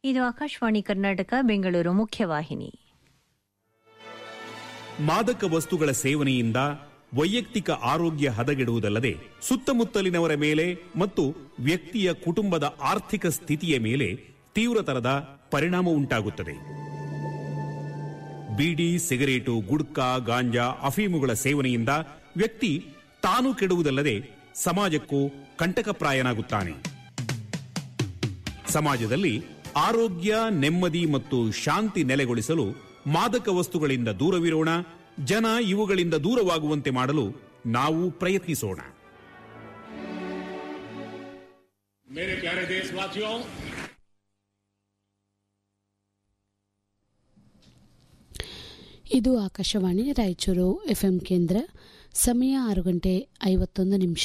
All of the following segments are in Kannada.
ಇದು ಆಕಾಶವಾಣಿ ಕರ್ನಾಟಕ ಬೆಂಗಳೂರು ಮುಖ್ಯವಾಹಿನಿ ಮಾದಕ ವಸ್ತುಗಳ ಸೇವನೆಯಿಂದ ವೈಯಕ್ತಿಕ ಆರೋಗ್ಯ ಹದಗೆಡುವುದಲ್ಲದೆ ಸುತ್ತಮುತ್ತಲಿನವರ ಮೇಲೆ ಮತ್ತು ವ್ಯಕ್ತಿಯ ಕುಟುಂಬದ ಆರ್ಥಿಕ ಸ್ಥಿತಿಯ ಮೇಲೆ ತೀವ್ರತರದ ಪರಿಣಾಮ ಉಂಟಾಗುತ್ತದೆ ಬೀಡಿ ಸಿಗರೇಟು ಗುಡ್ಕಾ ಗಾಂಜಾ ಅಫೀಮುಗಳ ಸೇವನೆಯಿಂದ ವ್ಯಕ್ತಿ ತಾನು ಕೆಡುವುದಲ್ಲದೆ ಸಮಾಜಕ್ಕೂ ಕಂಟಕಪ್ರಾಯನಾಗುತ್ತಾನೆ ಸಮಾಜದಲ್ಲಿ ಆರೋಗ್ಯ ನೆಮ್ಮದಿ ಮತ್ತು ಶಾಂತಿ ನೆಲೆಗೊಳಿಸಲು ಮಾದಕ ವಸ್ತುಗಳಿಂದ ದೂರವಿರೋಣ ಜನ ಇವುಗಳಿಂದ ದೂರವಾಗುವಂತೆ ಮಾಡಲು ನಾವು ಪ್ರಯತ್ನಿಸೋಣ मेरे प्यारे देशवासियों ಇದು ಆಕಾಶವಾಣಿ ರಾಯಚೂರು ಎಫ್ಎಂ ಕೇಂದ್ರ ಸಮಯ ಆರು ಗಂಟೆ ಐವತ್ತೊಂದು ನಿಮಿಷ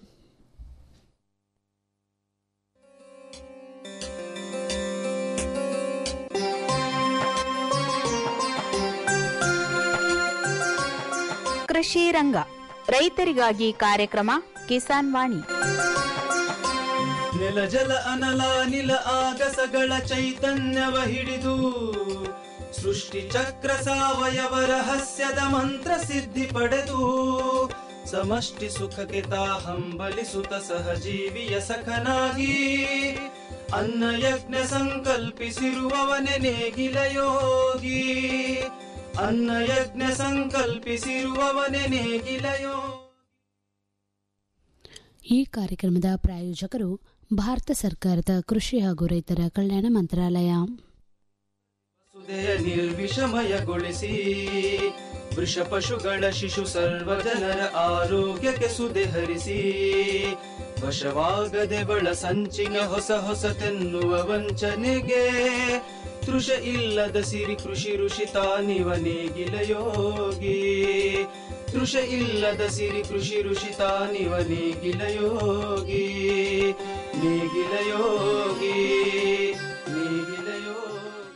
ಕೃಷಿ ರಂಗ ರೈತರಿಗಾಗಿ ಕಾರ್ಯಕ್ರಮ ಕಿಸಾನ್ ವಾಣಿ ನೆಲ ಜಲ ಅನಲ ನಿಲ ಆಗಸಗಳ ಚೈತನ್ಯವ ಹಿಡಿದು ಸೃಷ್ಟಿ ಚಕ್ರ ಸಾವಯವ ರಹಸ್ಯದ ಮಂತ್ರ ಸಿದ್ಧಿ ಪಡೆದು ಸಮಷ್ಟಿ ಸುಖಕ್ಕೆ ತಾ ಹಂಬಲಿಸುತ್ತ ಸಹಜೀವಿಯ ಸಖನಾಗಿ ಅನ್ನ ಯಜ್ಞ ಸಂಕಲ್ಪಿಸಿರುವವನೆ ನೇಗಿಲ ಯೋಗಿ ಅನ್ನ ಯಜ್ಞ ಸಂಕಲ್ಪಿಸಿರುವವನೆ ನೇಗಿಲ ಯೋಗಿ ಈ ಕಾರ್ಯಕ್ರಮದ ಪ್ರಾಯೋಜಕರು ಭಾರತ ಸರ್ಕಾರದ ಕೃಷಿ ಹಾಗೂ ರೈತರ ಕಲ್ಯಾಣ ಮಂತ್ರಾಲಯ ಸುದೆಯ ನಿರ್ವಿಷಮಯಗೊಳಿಸಿ ವೃಷ ಪಶುಗಳ ಶಿಶು ಸರ್ವ ಜನರ ಆರೋಗ್ಯಕ್ಕೆ ಸುದೆ ಹರಿಸಿ ವಶವಾಗದೆ ಬಳ ಸಂಚಿನ ಹೊಸ ಹೊಸತೆನ್ನುವ ವಂಚನೆಗೆ ತೃಷ ಇಲ್ಲದ ಸಿರಿ ಕೃಷಿ ಋಷಿ ತಾನಿವ ನೇಗಿಲ ಯೋಗಿ ತೃಷ ಇಲ್ಲದ ಸಿರಿ ಕೃಷಿ ಋಷಿ ತಾನಿವ ನೇಗಿಲ ಯೋಗಿ ನೇಗಿಲ ಯೋಗಿ ನೇಗಿಲ ಯೋಗಿ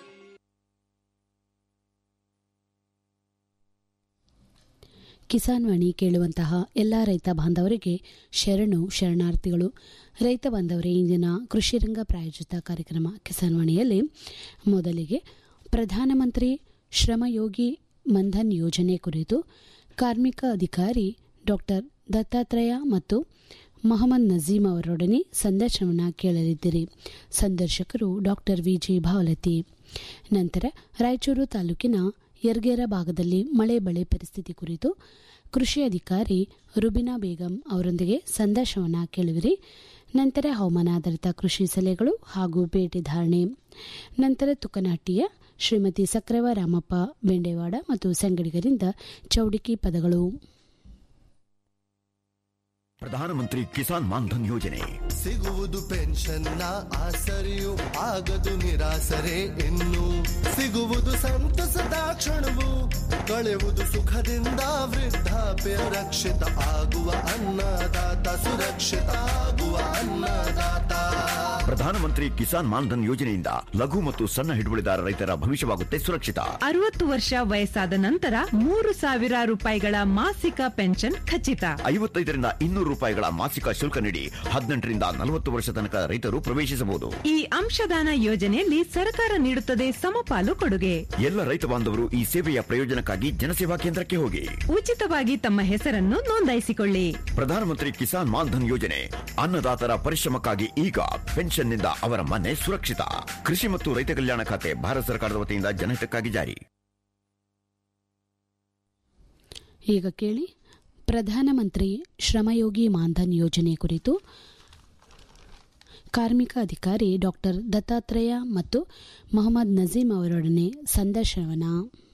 ಕಿಸಾನ್ ವಾಣಿ ಕೇಳುವಂತಹ ಎಲ್ಲ ರೈತ ಬಾಂಧವರಿಗೆ ಶರಣು ಶರಣಾರ್ಥಿಗಳು ರೈತ ಬಾಂಧವರೇ ಇಂದಿನ ಕೃಷಿರಂಗ ಪ್ರಾಯೋಜಿತ ಕಾರ್ಯಕ್ರಮ ಕಿಸಾನ್ ವಾಣಿಯಲ್ಲಿ ಮೊದಲಿಗೆ ಪ್ರಧಾನಮಂತ್ರಿ ಶ್ರಮಯೋಗಿ ಮನ್ಧನ್ ಯೋಜನೆ ಕುರಿತು ಕಾರ್ಮಿಕ ಅಧಿಕಾರಿ ಡಾಕ್ಟರ್ ದತ್ತಾತ್ರೇಯ ಮತ್ತು ಮೊಹಮ್ಮದ್ ನಜೀಮ್ ಅವರೊಡನೆ ಸಂದರ್ಶನವನ್ನು ಕೇಳಲಿದ್ದೀರಿ ಸಂದರ್ಶಕರು ಡಾಕ್ಟರ್ ವಿಜಿ ಭಾವಲತಿ ನಂತರ ರಾಯಚೂರು ತಾಲೂಕಿನ ಯರ್ಗೇರ ಭಾಗದಲ್ಲಿ ಮಳೆ ಬೆಳೆ ಪರಿಸ್ಥಿತಿ ಕುರಿತು ಕೃಷಿ ಅಧಿಕಾರಿ ರುಬಿನಾ ಬೇಗಂ ಅವರೊಂದಿಗೆ ಸಂದರ್ಶನವನ್ನು ಕೇಳುವಿರಿ ನಂತರ ಹವಾಮಾನ ಆಧಾರಿತ ಕೃಷಿ ಸಲಹೆಗಳು ಹಾಗೂ ಭೇಟಿ ಧಾರಣೆ ನಂತರ ತುಕನಹಟ್ಟಿಯ ಶ್ರೀಮತಿ ಸಕ್ರವ ರಾಮಪ್ಪ ಬೆಂಡೆವಾಡ ಮತ್ತು ಸಂಗಡಿಗರಿಂದ ಚೌಡಿಕಿ ಪದಗಳು ಪ್ರಧಾನಮಂತ್ರಿ ಕಿಸಾನ್ ಮಾನ್ಧನ್ ಯೋಜನೆ ಸಿಗುವುದು ಪೆನ್ಷನ್ನ ಆಸರೆಯು ಆಗದು ನಿರಾಸರೆ ಇನ್ನು ಸಿಗುವುದು ಸಂತಸದ ಕ್ಷಣವು ಕಳೆಯುವುದು ಸುಖದಿಂದ ವೃದ್ಧಾಪ್ಯ ರಕ್ಷಿತ ಆಗುವ ಅನ್ನದಾತ ಸುರಕ್ಷಿತ ಆಗುವ ಅನ್ನದಾತ ಪ್ರಧಾನಮಂತ್ರಿ ಕಿಸಾನ್ ಮಾನ್ಧನ್ ಯೋಜನೆಯಿಂದ ಲಘು ಮತ್ತು ಸಣ್ಣ ಹಿಡುವಳಿದಾರ ರೈತರ ಭವಿಷ್ಯವಾಗುತ್ತೆ ಸುರಕ್ಷಿತ ಅರವತ್ತು ವರ್ಷ ವಯಸ್ಸಾದ ನಂತರ ಮೂರು ಸಾವಿರ ರೂಪಾಯಿಗಳ ಮಾಸಿಕ ಪೆನ್ಷನ್ ಖಚಿತ ಐವತ್ತೈದರಿಂದ ಇನ್ನೂರು ರೂಪಾಯಿಗಳ ಮಾಸಿಕ ಶುಲ್ಕ ನೀಡಿ ಹದಿನೆಂಟರಿಂದ ನಲವತ್ತು ವರ್ಷ ತನಕ ರೈತರು ಪ್ರವೇಶಿಸಬಹುದು ಈ ಅಂಶದಾನ ಯೋಜನೆಯಲ್ಲಿ ಸರ್ಕಾರ ನೀಡುತ್ತದೆ ಸಮಪಾಲು ಕೊಡುಗೆ ಎಲ್ಲ ರೈತ ಬಾಂಧವರು ಈ ಸೇವೆಯ ಪ್ರಯೋಜನಕ್ಕಾಗಿ ಜನಸೇವಾ ಕೇಂದ್ರಕ್ಕೆ ಹೋಗಿ ಉಚಿತವಾಗಿ ತಮ್ಮ ಹೆಸರನ್ನು ನೋಂದಾಯಿಸಿಕೊಳ್ಳಿ ಪ್ರಧಾನಮಂತ್ರಿ ಕಿಸಾನ್ ಮಾನ್ಧನ್ ಯೋಜನೆ ಅನ್ನದಾತರ ಪರಿಶ್ರಮಕ್ಕಾಗಿ ಈಗ ಪೆನ್ಷನ್ನಿಂದ ಅವರ ಮನೆ ಸುರಕ್ಷಿತ ಕೃಷಿ ಮತ್ತು ರೈತ ಕಲ್ಯಾಣ ಖಾತೆ ಭಾರತ ಸರ್ಕಾರದ ವತಿಯಿಂದ ಜನಹಿತಕ್ಕಾಗಿ ಜಾರಿ ಈಗ ಕೇಳಿ ಪ್ರಧಾನಮಂತ್ರಿ ಶ್ರಮಯೋಗಿ ಮಾನ್ಧನ್ ಯೋಜನೆ ಕುರಿತು ಕಾರ್ಮಿಕ ಅಧಿಕಾರಿ ಡಾಕ್ಟರ್ ದತ್ತಾತ್ರೇಯ ಮತ್ತು ಮೊಹಮ್ಮದ್ ನಜೀಮ್ ಅವರೊಡನೆ ಸಂದರ್ಶನವನ್ನ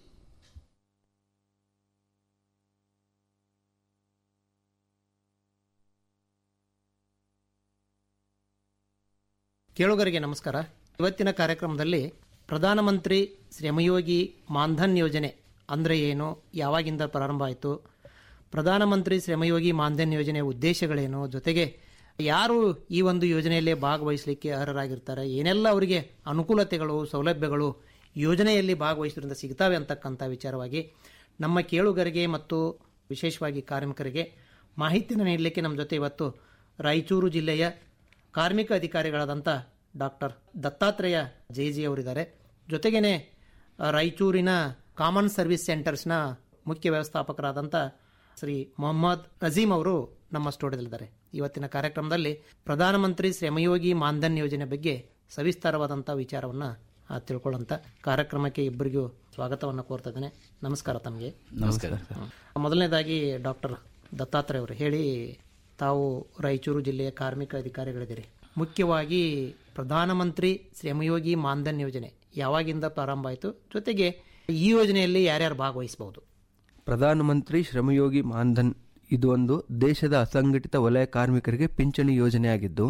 ಕೇಳುಗರಿಗೆ ನಮಸ್ಕಾರ ಇವತ್ತಿನ ಕಾರ್ಯಕ್ರಮದಲ್ಲಿ ಪ್ರಧಾನಮಂತ್ರಿ ಶ್ರಮಯೋಗಿ ಮಾನ್ಧನ್ ಯೋಜನೆ ಅಂದರೆ ಏನು ಯಾವಾಗಿಂದ ಪ್ರಾರಂಭ ಆಯಿತು ಪ್ರಧಾನಮಂತ್ರಿ ಶ್ರಮಯೋಗಿ ಮಾನ್ಧನ್ ಯೋಜನೆಯ ಉದ್ದೇಶಗಳೇನು ಜೊತೆಗೆ ಯಾರು ಈ ಒಂದು ಯೋಜನೆಯಲ್ಲಿ ಭಾಗವಹಿಸಲಿಕ್ಕೆ ಅರ್ಹರಾಗಿರ್ತಾರೆ ಏನೆಲ್ಲ ಅವರಿಗೆ ಅನುಕೂಲತೆಗಳು ಸೌಲಭ್ಯಗಳು ಯೋಜನೆಯಲ್ಲಿ ಭಾಗವಹಿಸೋದ್ರಿಂದ ಸಿಗ್ತವೆ ಅಂತಕ್ಕಂಥ ವಿಚಾರವಾಗಿ ನಮ್ಮ ಕೇಳುಗರಿಗೆ ಮತ್ತು ವಿಶೇಷವಾಗಿ ಕಾರ್ಮಿಕರಿಗೆ ಮಾಹಿತಿಯನ್ನು ನೀಡಲಿಕ್ಕೆ ನಮ್ಮ ಜೊತೆ ಇವತ್ತು ರಾಯಚೂರು ಜಿಲ್ಲೆಯ ಕಾರ್ಮಿಕ ಅಧಿಕಾರಿಗಳಾದಂಥ ಡಾಕ್ಟರ್ ದತ್ತಾತ್ರೇಯ ಜೆ ಜಿ ಅವರಿದ್ದಾರೆ ಜೊತೆಗೇನೆ ಆ, ರಾಯಚೂರಿನ ಕಾಮನ್ ಸರ್ವಿಸ್ ಸೆಂಟರ್ಸ್ನ ಮುಖ್ಯ ವ್ಯವಸ್ಥಾಪಕರಾದಂಥ ಶ್ರೀ ಮೊಹಮ್ಮದ್ ನಜೀಮ್ ಅವರು ನಮ್ಮ ಸ್ಟುಡಿಯೋದಲ್ಲಿದ್ದಾರೆ ಇವತ್ತಿನ ಕಾರ್ಯಕ್ರಮದಲ್ಲಿ ಪ್ರಧಾನಮಂತ್ರಿ ಶ್ರಮಯೋಗಿ ಮಾನ್ಧನ್ ಯೋಜನೆ ಬಗ್ಗೆ ಸವಿಸ್ತಾರವಾದಂಥ ವಿಚಾರವನ್ನು ತಿಳ್ಕೊಳ್ಳೋಂಥ ಕಾರ್ಯಕ್ರಮಕ್ಕೆ ಇಬ್ಬರಿಗೂ ಸ್ವಾಗತವನ್ನು ಕೋರ್ತಾ ಇದ್ದೇನೆ ನಮಸ್ಕಾರ ತಮಗೆ ನಮಸ್ಕಾರ ಮೊದಲನೇದಾಗಿ ಡಾಕ್ಟರ್ ದತ್ತಾತ್ರೇಯ ಅವರು ಹೇಳಿ ತಾವು ರಾಯಚೂರು ಜಿಲ್ಲೆಯ ಕಾರ್ಮಿಕ ಅಧಿಕಾರಿಗಳಿದ್ದೀರಿ ಮುಖ್ಯವಾಗಿ ಪ್ರಧಾನಮಂತ್ರಿ ಶ್ರಮಯೋಗಿ ಮಾನ್ಧನ್ ಯೋಜನೆ ಯಾವಾಗಿಂದ ಪ್ರಾರಂಭ ಆಯಿತು ಜೊತೆಗೆ ಈ ಯೋಜನೆಯಲ್ಲಿ ಯಾರ್ಯಾರು ಭಾಗವಹಿಸಬಹುದು ಪ್ರಧಾನಮಂತ್ರಿ ಶ್ರಮಯೋಗಿ ಮಾನ್ಧನ್ ಇದು ಒಂದು ದೇಶದ ಅಸಂಘಟಿತ ವಲಯ ಕಾರ್ಮಿಕರಿಗೆ ಪಿಂಚಣಿ ಯೋಜನೆಯಾಗಿದ್ದು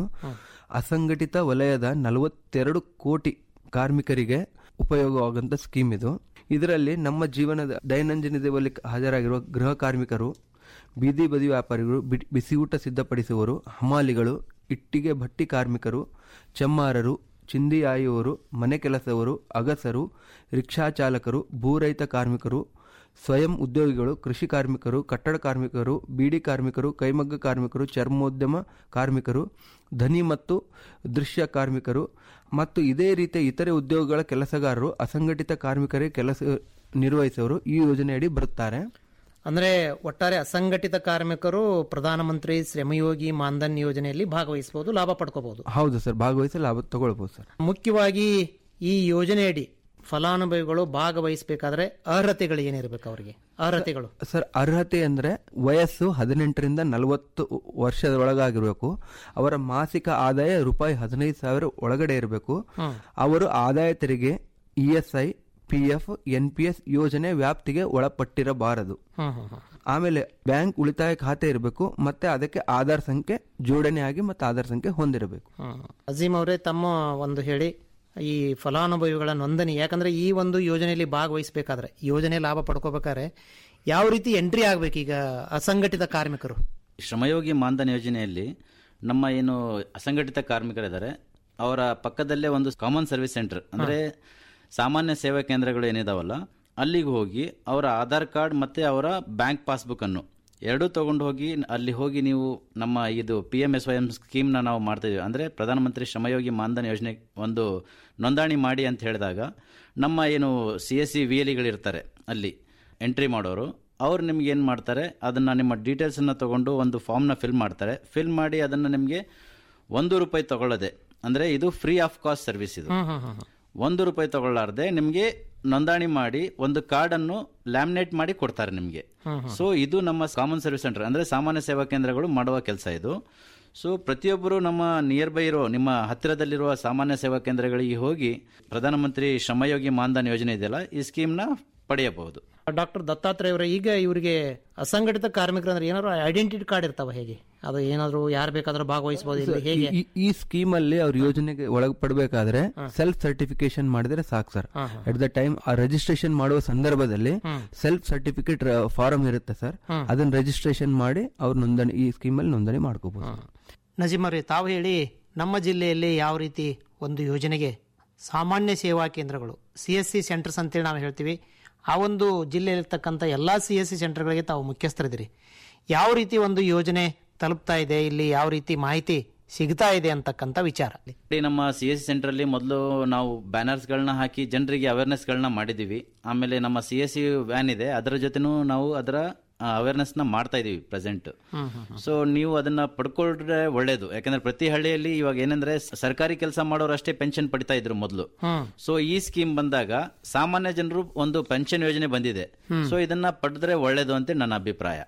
ಅಸಂಘಟಿತ ವಲಯದ ನಲವತ್ತೆರಡು ಕೋಟಿ ಕಾರ್ಮಿಕರಿಗೆ ಉಪಯೋಗವಾಗುವಂತ ಸ್ಕೀಮ್ ಇದು ಇದರಲ್ಲಿ ನಮ್ಮ ಜೀವನದ ದೈನಂದಿನದಲ್ಲಿ ಹಾಜರಾಗಿರುವ ಗೃಹ ಕಾರ್ಮಿಕರು ಬೀದಿ ಬದಿ ವ್ಯಾಪಾರಿಗಳು ಬಿ- ಬಿಸಿಯೂಟ ಸಿದ್ಧಪಡಿಸುವವರು ಹಮಾಲಿಗಳು ಇಟ್ಟಿಗೆ ಭಟ್ಟಿ ಕಾರ್ಮಿಕರು ಚಮ್ಮಾರರು ಚಿಂದಿ ಆಯುವವರು ಮನೆ ಕೆಲಸವರು ಅಗಸರು ರಿಕ್ಷಾ ಚಾಲಕರು ಭೂರಹಿತ ಕಾರ್ಮಿಕರು ಸ್ವಯಂ ಉದ್ಯೋಗಿಗಳು ಕೃಷಿ ಕಾರ್ಮಿಕರು ಕಟ್ಟಡ ಕಾರ್ಮಿಕರು ಬೀಡಿ ಕಾರ್ಮಿಕರು ಕೈಮಗ್ಗ ಕಾರ್ಮಿಕರು ಚರ್ಮೋದ್ಯಮ ಕಾರ್ಮಿಕರು ಧನಿ ಮತ್ತು ದೃಶ್ಯ ಕಾರ್ಮಿಕರು ಮತ್ತು ಇದೇ ರೀತಿಯ ಇತರೆ ಉದ್ಯೋಗಗಳ ಕೆಲಸಗಾರರು ಅಸಂಘಟಿತ ಕಾರ್ಮಿಕರಿಗೆ ಕೆಲಸ ನಿರ್ವಹಿಸುವವರು ಈ ಯೋಜನೆಯಡಿ ಬರುತ್ತಾರೆ ಅಂದರೆ ಒಟ್ಟಾರೆ ಅಸಂಘಟಿತ ಕಾರ್ಮಿಕರು ಪ್ರಧಾನಮಂತ್ರಿ ಶ್ರಮಯೋಗಿ ಮಾನ್ಧನ್ ಯೋಜನೆಯಲ್ಲಿ ಭಾಗವಹಿಸಬಹುದು ಲಾಭ ಪಡ್ಕೋಬಹುದು ಹೌದು ಸರ್ ಭಾಗವಹಿಸಿ ಲಾಭ ತಗೊಳ್ಬಹುದು ಸರ್ ಮುಖ್ಯವಾಗಿ ಈ ಯೋಜನೆಯಡಿ ಫಲಾನುಭವಿಗಳು ಭಾಗವಹಿಸಬೇಕಾದ್ರೆ ಅರ್ಹತೆಗಳು ಏನಿರಬೇಕು ಅವರಿಗೆ ಅರ್ಹತೆಗಳು ಸರ್ ಅರ್ಹತೆ ಅಂದ್ರೆ ವಯಸ್ಸು ಹದಿನೆಂಟರಿಂದ ನಲವತ್ತು ವರ್ಷದ ಒಳಗಾಗಿರಬೇಕು ಅವರ ಮಾಸಿಕ ಆದಾಯ ರೂಪಾಯಿ ಹದಿನೈದು ಸಾವಿರ ಒಳಗಡೆ ಇರಬೇಕು ಅವರು ಆದಾಯ ತೆರಿಗೆ E S I P F N P S ಯೋಜನೆ ವ್ಯಾಪ್ತಿಗೆ ಒಳಪಟ್ಟಿರಬಾರದು ಹ್ಮ್ ಹ್ಮ್ ಹ್ಮ್. ಆಮೇಲೆ ಬ್ಯಾಂಕ್ ಉಳಿತಾಯ ಖಾತೆ ಇರಬೇಕು ಮತ್ತೆ ಅದಕ್ಕೆ ಆಧಾರ್ ಸಂಖ್ಯೆ ಜೋಡಣೆ ಆಗಿ ಮತ್ತೆ ಆಧಾರ್ ಸಂಖ್ಯೆ ಹೊಂದಿರಬೇಕು ಹ್ಮ್. ಅಜೀಮ್ ಅವರೇ ತಮ್ಮ ಒಂದು ಹೇಳಿ ಈ ಫಲಾನುಭವಿಗಳ ನೋಂದಣಿ ಯಾಕಂದ್ರೆ ಈ ಒಂದು ಯೋಜನೆಯಲ್ಲಿ ಭಾಗವಹಿಸಬೇಕಾದ್ರೆ ಯೋಜನೆ ಲಾಭ ಪಡ್ಕೋಬೇಕಾದ್ರೆ ಯಾವ ರೀತಿ ಎಂಟ್ರಿ ಆಗ್ಬೇಕು ಈಗ ಅಸಂಘಟಿತ ಕಾರ್ಮಿಕರು ಶ್ರಮಯೋಗಿ ಮಾನ್ಧನ್ ಯೋಜನೆಯಲ್ಲಿ ನಮ್ಮ ಏನು ಅಸಂಘಟಿತ ಕಾರ್ಮಿಕರಿದ್ದಾರೆ ಅವರ ಪಕ್ಕದಲ್ಲೇ ಒಂದು ಕಾಮನ್ ಸರ್ವಿಸ್ ಸೆಂಟರ್ ಅಂದ್ರೆ ಸಾಮಾನ್ಯ ಸೇವಾ ಕೇಂದ್ರಗಳು ಏನಿದಾವಲ್ಲ ಅಲ್ಲಿಗೆ ಹೋಗಿ ಅವರ ಆಧಾರ್ ಕಾರ್ಡ್ ಮತ್ತೆ ಅವರ ಬ್ಯಾಂಕ್ ಪಾಸ್ಬುಕ್ ಅನ್ನು ಎರಡೂ ತಗೊಂಡು ಹೋಗಿ ಅಲ್ಲಿ ಹೋಗಿ ನೀವು ನಮ್ಮ ಇದು P M S Y M ಸ್ಕೀಮ್ನ ನಾವು ಮಾಡ್ತಾ ಇದೀವಿ ಅಂದರೆ ಪ್ರಧಾನಮಂತ್ರಿ ಶ್ರಮಯೋಗಿ ಮಾನ್ಧನ್ ಯೋಜನೆ ಒಂದು ನೋಂದಣಿ ಮಾಡಿ ಅಂತ ಹೇಳಿದಾಗ ನಮ್ಮ ಏನು ಸಿ ಎಸ್ ಸಿ ವಿ ಎಲಿಗಳಿರ್ತಾರೆ ಅಲ್ಲಿ ಎಂಟ್ರಿ ಮಾಡೋರು ಅವ್ರು ನಿಮ್ಗೆ ಏನು ಮಾಡ್ತಾರೆ ಅದನ್ನು ನಿಮ್ಮ ಡೀಟೇಲ್ಸನ್ನು ತಗೊಂಡು ಒಂದು ಫಾರ್ಮ್ನ ಫಿಲ್ ಮಾಡ್ತಾರೆ ಫಿಲ್ ಮಾಡಿ ಅದನ್ನು ನಿಮಗೆ ಒಂದು ರೂಪಾಯಿ ತಗೊಳ್ಳದೆ ಅಂದರೆ ಇದು ಫ್ರೀ ಆಫ್ ಕಾಸ್ಟ್ ಸರ್ವಿಸ್ ಇದು ಒಂದು ರೂಪಾಯಿ ತಗೊಳ್ಳಾರ್ದೆ ನಿಮಗೆ ನೋಂದಣಿ ಮಾಡಿ ಒಂದು ಕಾರ್ಡನ್ನು ಲ್ಯಾಮಿನೇಟ್ ಮಾಡಿ ಕೊಡ್ತಾರೆ ನಿಮಗೆ ಸೊ ಇದು ನಮ್ಮ ಕಾಮನ್ ಸರ್ವಿಸ್ ಸೆಂಟರ್ ಅಂದರೆ ಸಾಮಾನ್ಯ ಸೇವಾ ಕೇಂದ್ರಗಳು ಮಾಡುವ ಕೆಲಸ ಇದು ಸೊ ಪ್ರತಿಯೊಬ್ಬರು ನಮ್ಮ ನಿಯರ್ ಬೈ ಇರೋ ನಿಮ್ಮ ಹತ್ತಿರದಲ್ಲಿರುವ ಸಾಮಾನ್ಯ ಸೇವಾ ಕೇಂದ್ರಗಳಿಗೆ ಹೋಗಿ ಪ್ರಧಾನಮಂತ್ರಿ ಶ್ರಮಯೋಗಿ ಮಾನ್ಧನ್ ಯೋಜನೆ ಇದೆಯಲ್ಲ ಈ ಸ್ಕೀಮ್ನ ಪಡೆಯಬಹುದು ಡಾಕ್ಟರ್ ದತ್ತಾತ್ರೇಯ ಅವರೇ ಈಗ ಇವರಿಗೆ ಅಸಂಘಟಿತ ಕಾರ್ಮಿಕರು ಅಂದ್ರೆ ಏನಾದ್ರು ಐಡೆಂಟಿಟಿ ಕಾರ್ಡ್ ಇರ್ತಾವ ಹೇಗೆ ಅದು ಏನಾದ್ರು ಯಾರು ಬೇಕಾದ್ರೂ ಭಾಗವಹಿಸಬಹುದು ಇಲ್ಲಿ ಹೇಗೆ ಈ- ಈ ಸ್ಕೀಮ್ ಅಲ್ಲಿ ಅವ್ರ ಯೋಜನೆಗೆ ಒಳಪಡಬೇಕಾದ್ರೆ ಸೆಲ್ಫ್ ಸರ್ಟಿಫಿಕೇಶನ್ ಮಾಡಿದ್ರೆ ಸಾಕು ಸರ್ ಎಟ್ ದ ಟೈಮ್ ಆ ರಿಜಿಸ್ಟ್ರೇಷನ್ ಮಾಡುವ ಸಂದರ್ಭದಲ್ಲಿ ಸೆಲ್ಫ್ ಸರ್ಟಿಫಿಕೇಟ್ ಫಾರಂ ಇರುತ್ತೆ ಸರ್ ಅದನ್ನ ರಿಜಿಸ್ಟ್ರೇಷನ್ ಮಾಡಿ ಅವ್ರ ನೋಂದಣಿ ಈ ಸ್ಕೀಮ್ ಅಲ್ಲಿ ನೋಂದಣಿ ಮಾಡ್ಕೋಬಹುದು ನಜೀಮ್ ಅವರೇ ತಾವು ಹೇಳಿ ನಮ್ಮ ಜಿಲ್ಲೆಯಲ್ಲಿ ಯಾವ ರೀತಿ ಒಂದು ಯೋಜನೆಗೆ ಸಾಮಾನ್ಯ ಸೇವಾ ಕೇಂದ್ರಗಳು ಸಿ ಎಸ್ ಸಿ ಸೆಂಟರ್ಸ್ ಅಂತೇಳಿ ನಾವು ಹೇಳ್ತೀವಿ ಆ ಒಂದು ಜಿಲ್ಲೆಯಲ್ಲಿರ್ತಕ್ಕಂಥ ಎಲ್ಲ ಸಿ ಎಸ್ ಸಿ ಸೆಂಟರ್ಗಳಿಗೆ ತಾವು ಮುಖ್ಯಸ್ಥರಿದ್ದೀರಿ ಯಾವ ರೀತಿ ಒಂದು ಯೋಜನೆ ತಲುಪ್ತಾ ಇದೆ ಇಲ್ಲಿ ಯಾವ ರೀತಿ ಮಾಹಿತಿ ಸಿಗ್ತಾ ಇದೆ ಅಂತಕ್ಕಂಥ ವಿಚಾರ ಈ ನಮ್ಮ ಸಿ ಎಸ್ ಸಿ ಸೆಂಟರಲ್ಲಿ ಮೊದಲು ನಾವು ಬ್ಯಾನರ್ಸ್ಗಳನ್ನ ಹಾಕಿ ಜನರಿಗೆ ಅವೇರ್ನೆಸ್ಗಳನ್ನ ಮಾಡಿದ್ದೀವಿ ಆಮೇಲೆ ನಮ್ಮ ಸಿ ಎಸ್ ಸಿ ವ್ಯಾನ್ ಇದೆ ಅದರ ಜೊತೆನೂ ನಾವು ಅದರ ಅವೇರ್ನೆಸ್ನ ಮಾಡ್ತಾ ಇದೀವಿ ಪ್ರೆಸೆಂಟ್ ಸೊ ನೀವು ಅದನ್ನ ಪಡ್ಕೊಂಡ್ರೆ ಒಳ್ಳೇದು ಯಾಕಂದ್ರೆ ಪ್ರತಿ ಹಳ್ಳಿಯಲ್ಲಿ ಇವಾಗ ಏನಂದ್ರೆ ಸ- ಸರ್ಕಾರಿ ಕೆಲಸ ಮಾಡೋರು ಅಷ್ಟೇ ಪೆನ್ಷನ್ ಪಡಿತಾ ಇದ್ರು ಮೊದಲು ಸೊ ಈ ಸ್ಕೀಮ್ ಬಂದಾಗ ಸಾಮಾನ್ಯ ಜನರು ಒಂದು ಪೆನ್ಷನ್ ಯೋಜನೆ ಬಂದಿದೆ ಸೊ ಇದನ್ನ ಪಡೆದ್ರೆ ಒಳ್ಳೇದು ಅಂತ ನನ್ನ ಅಭಿಪ್ರಾಯ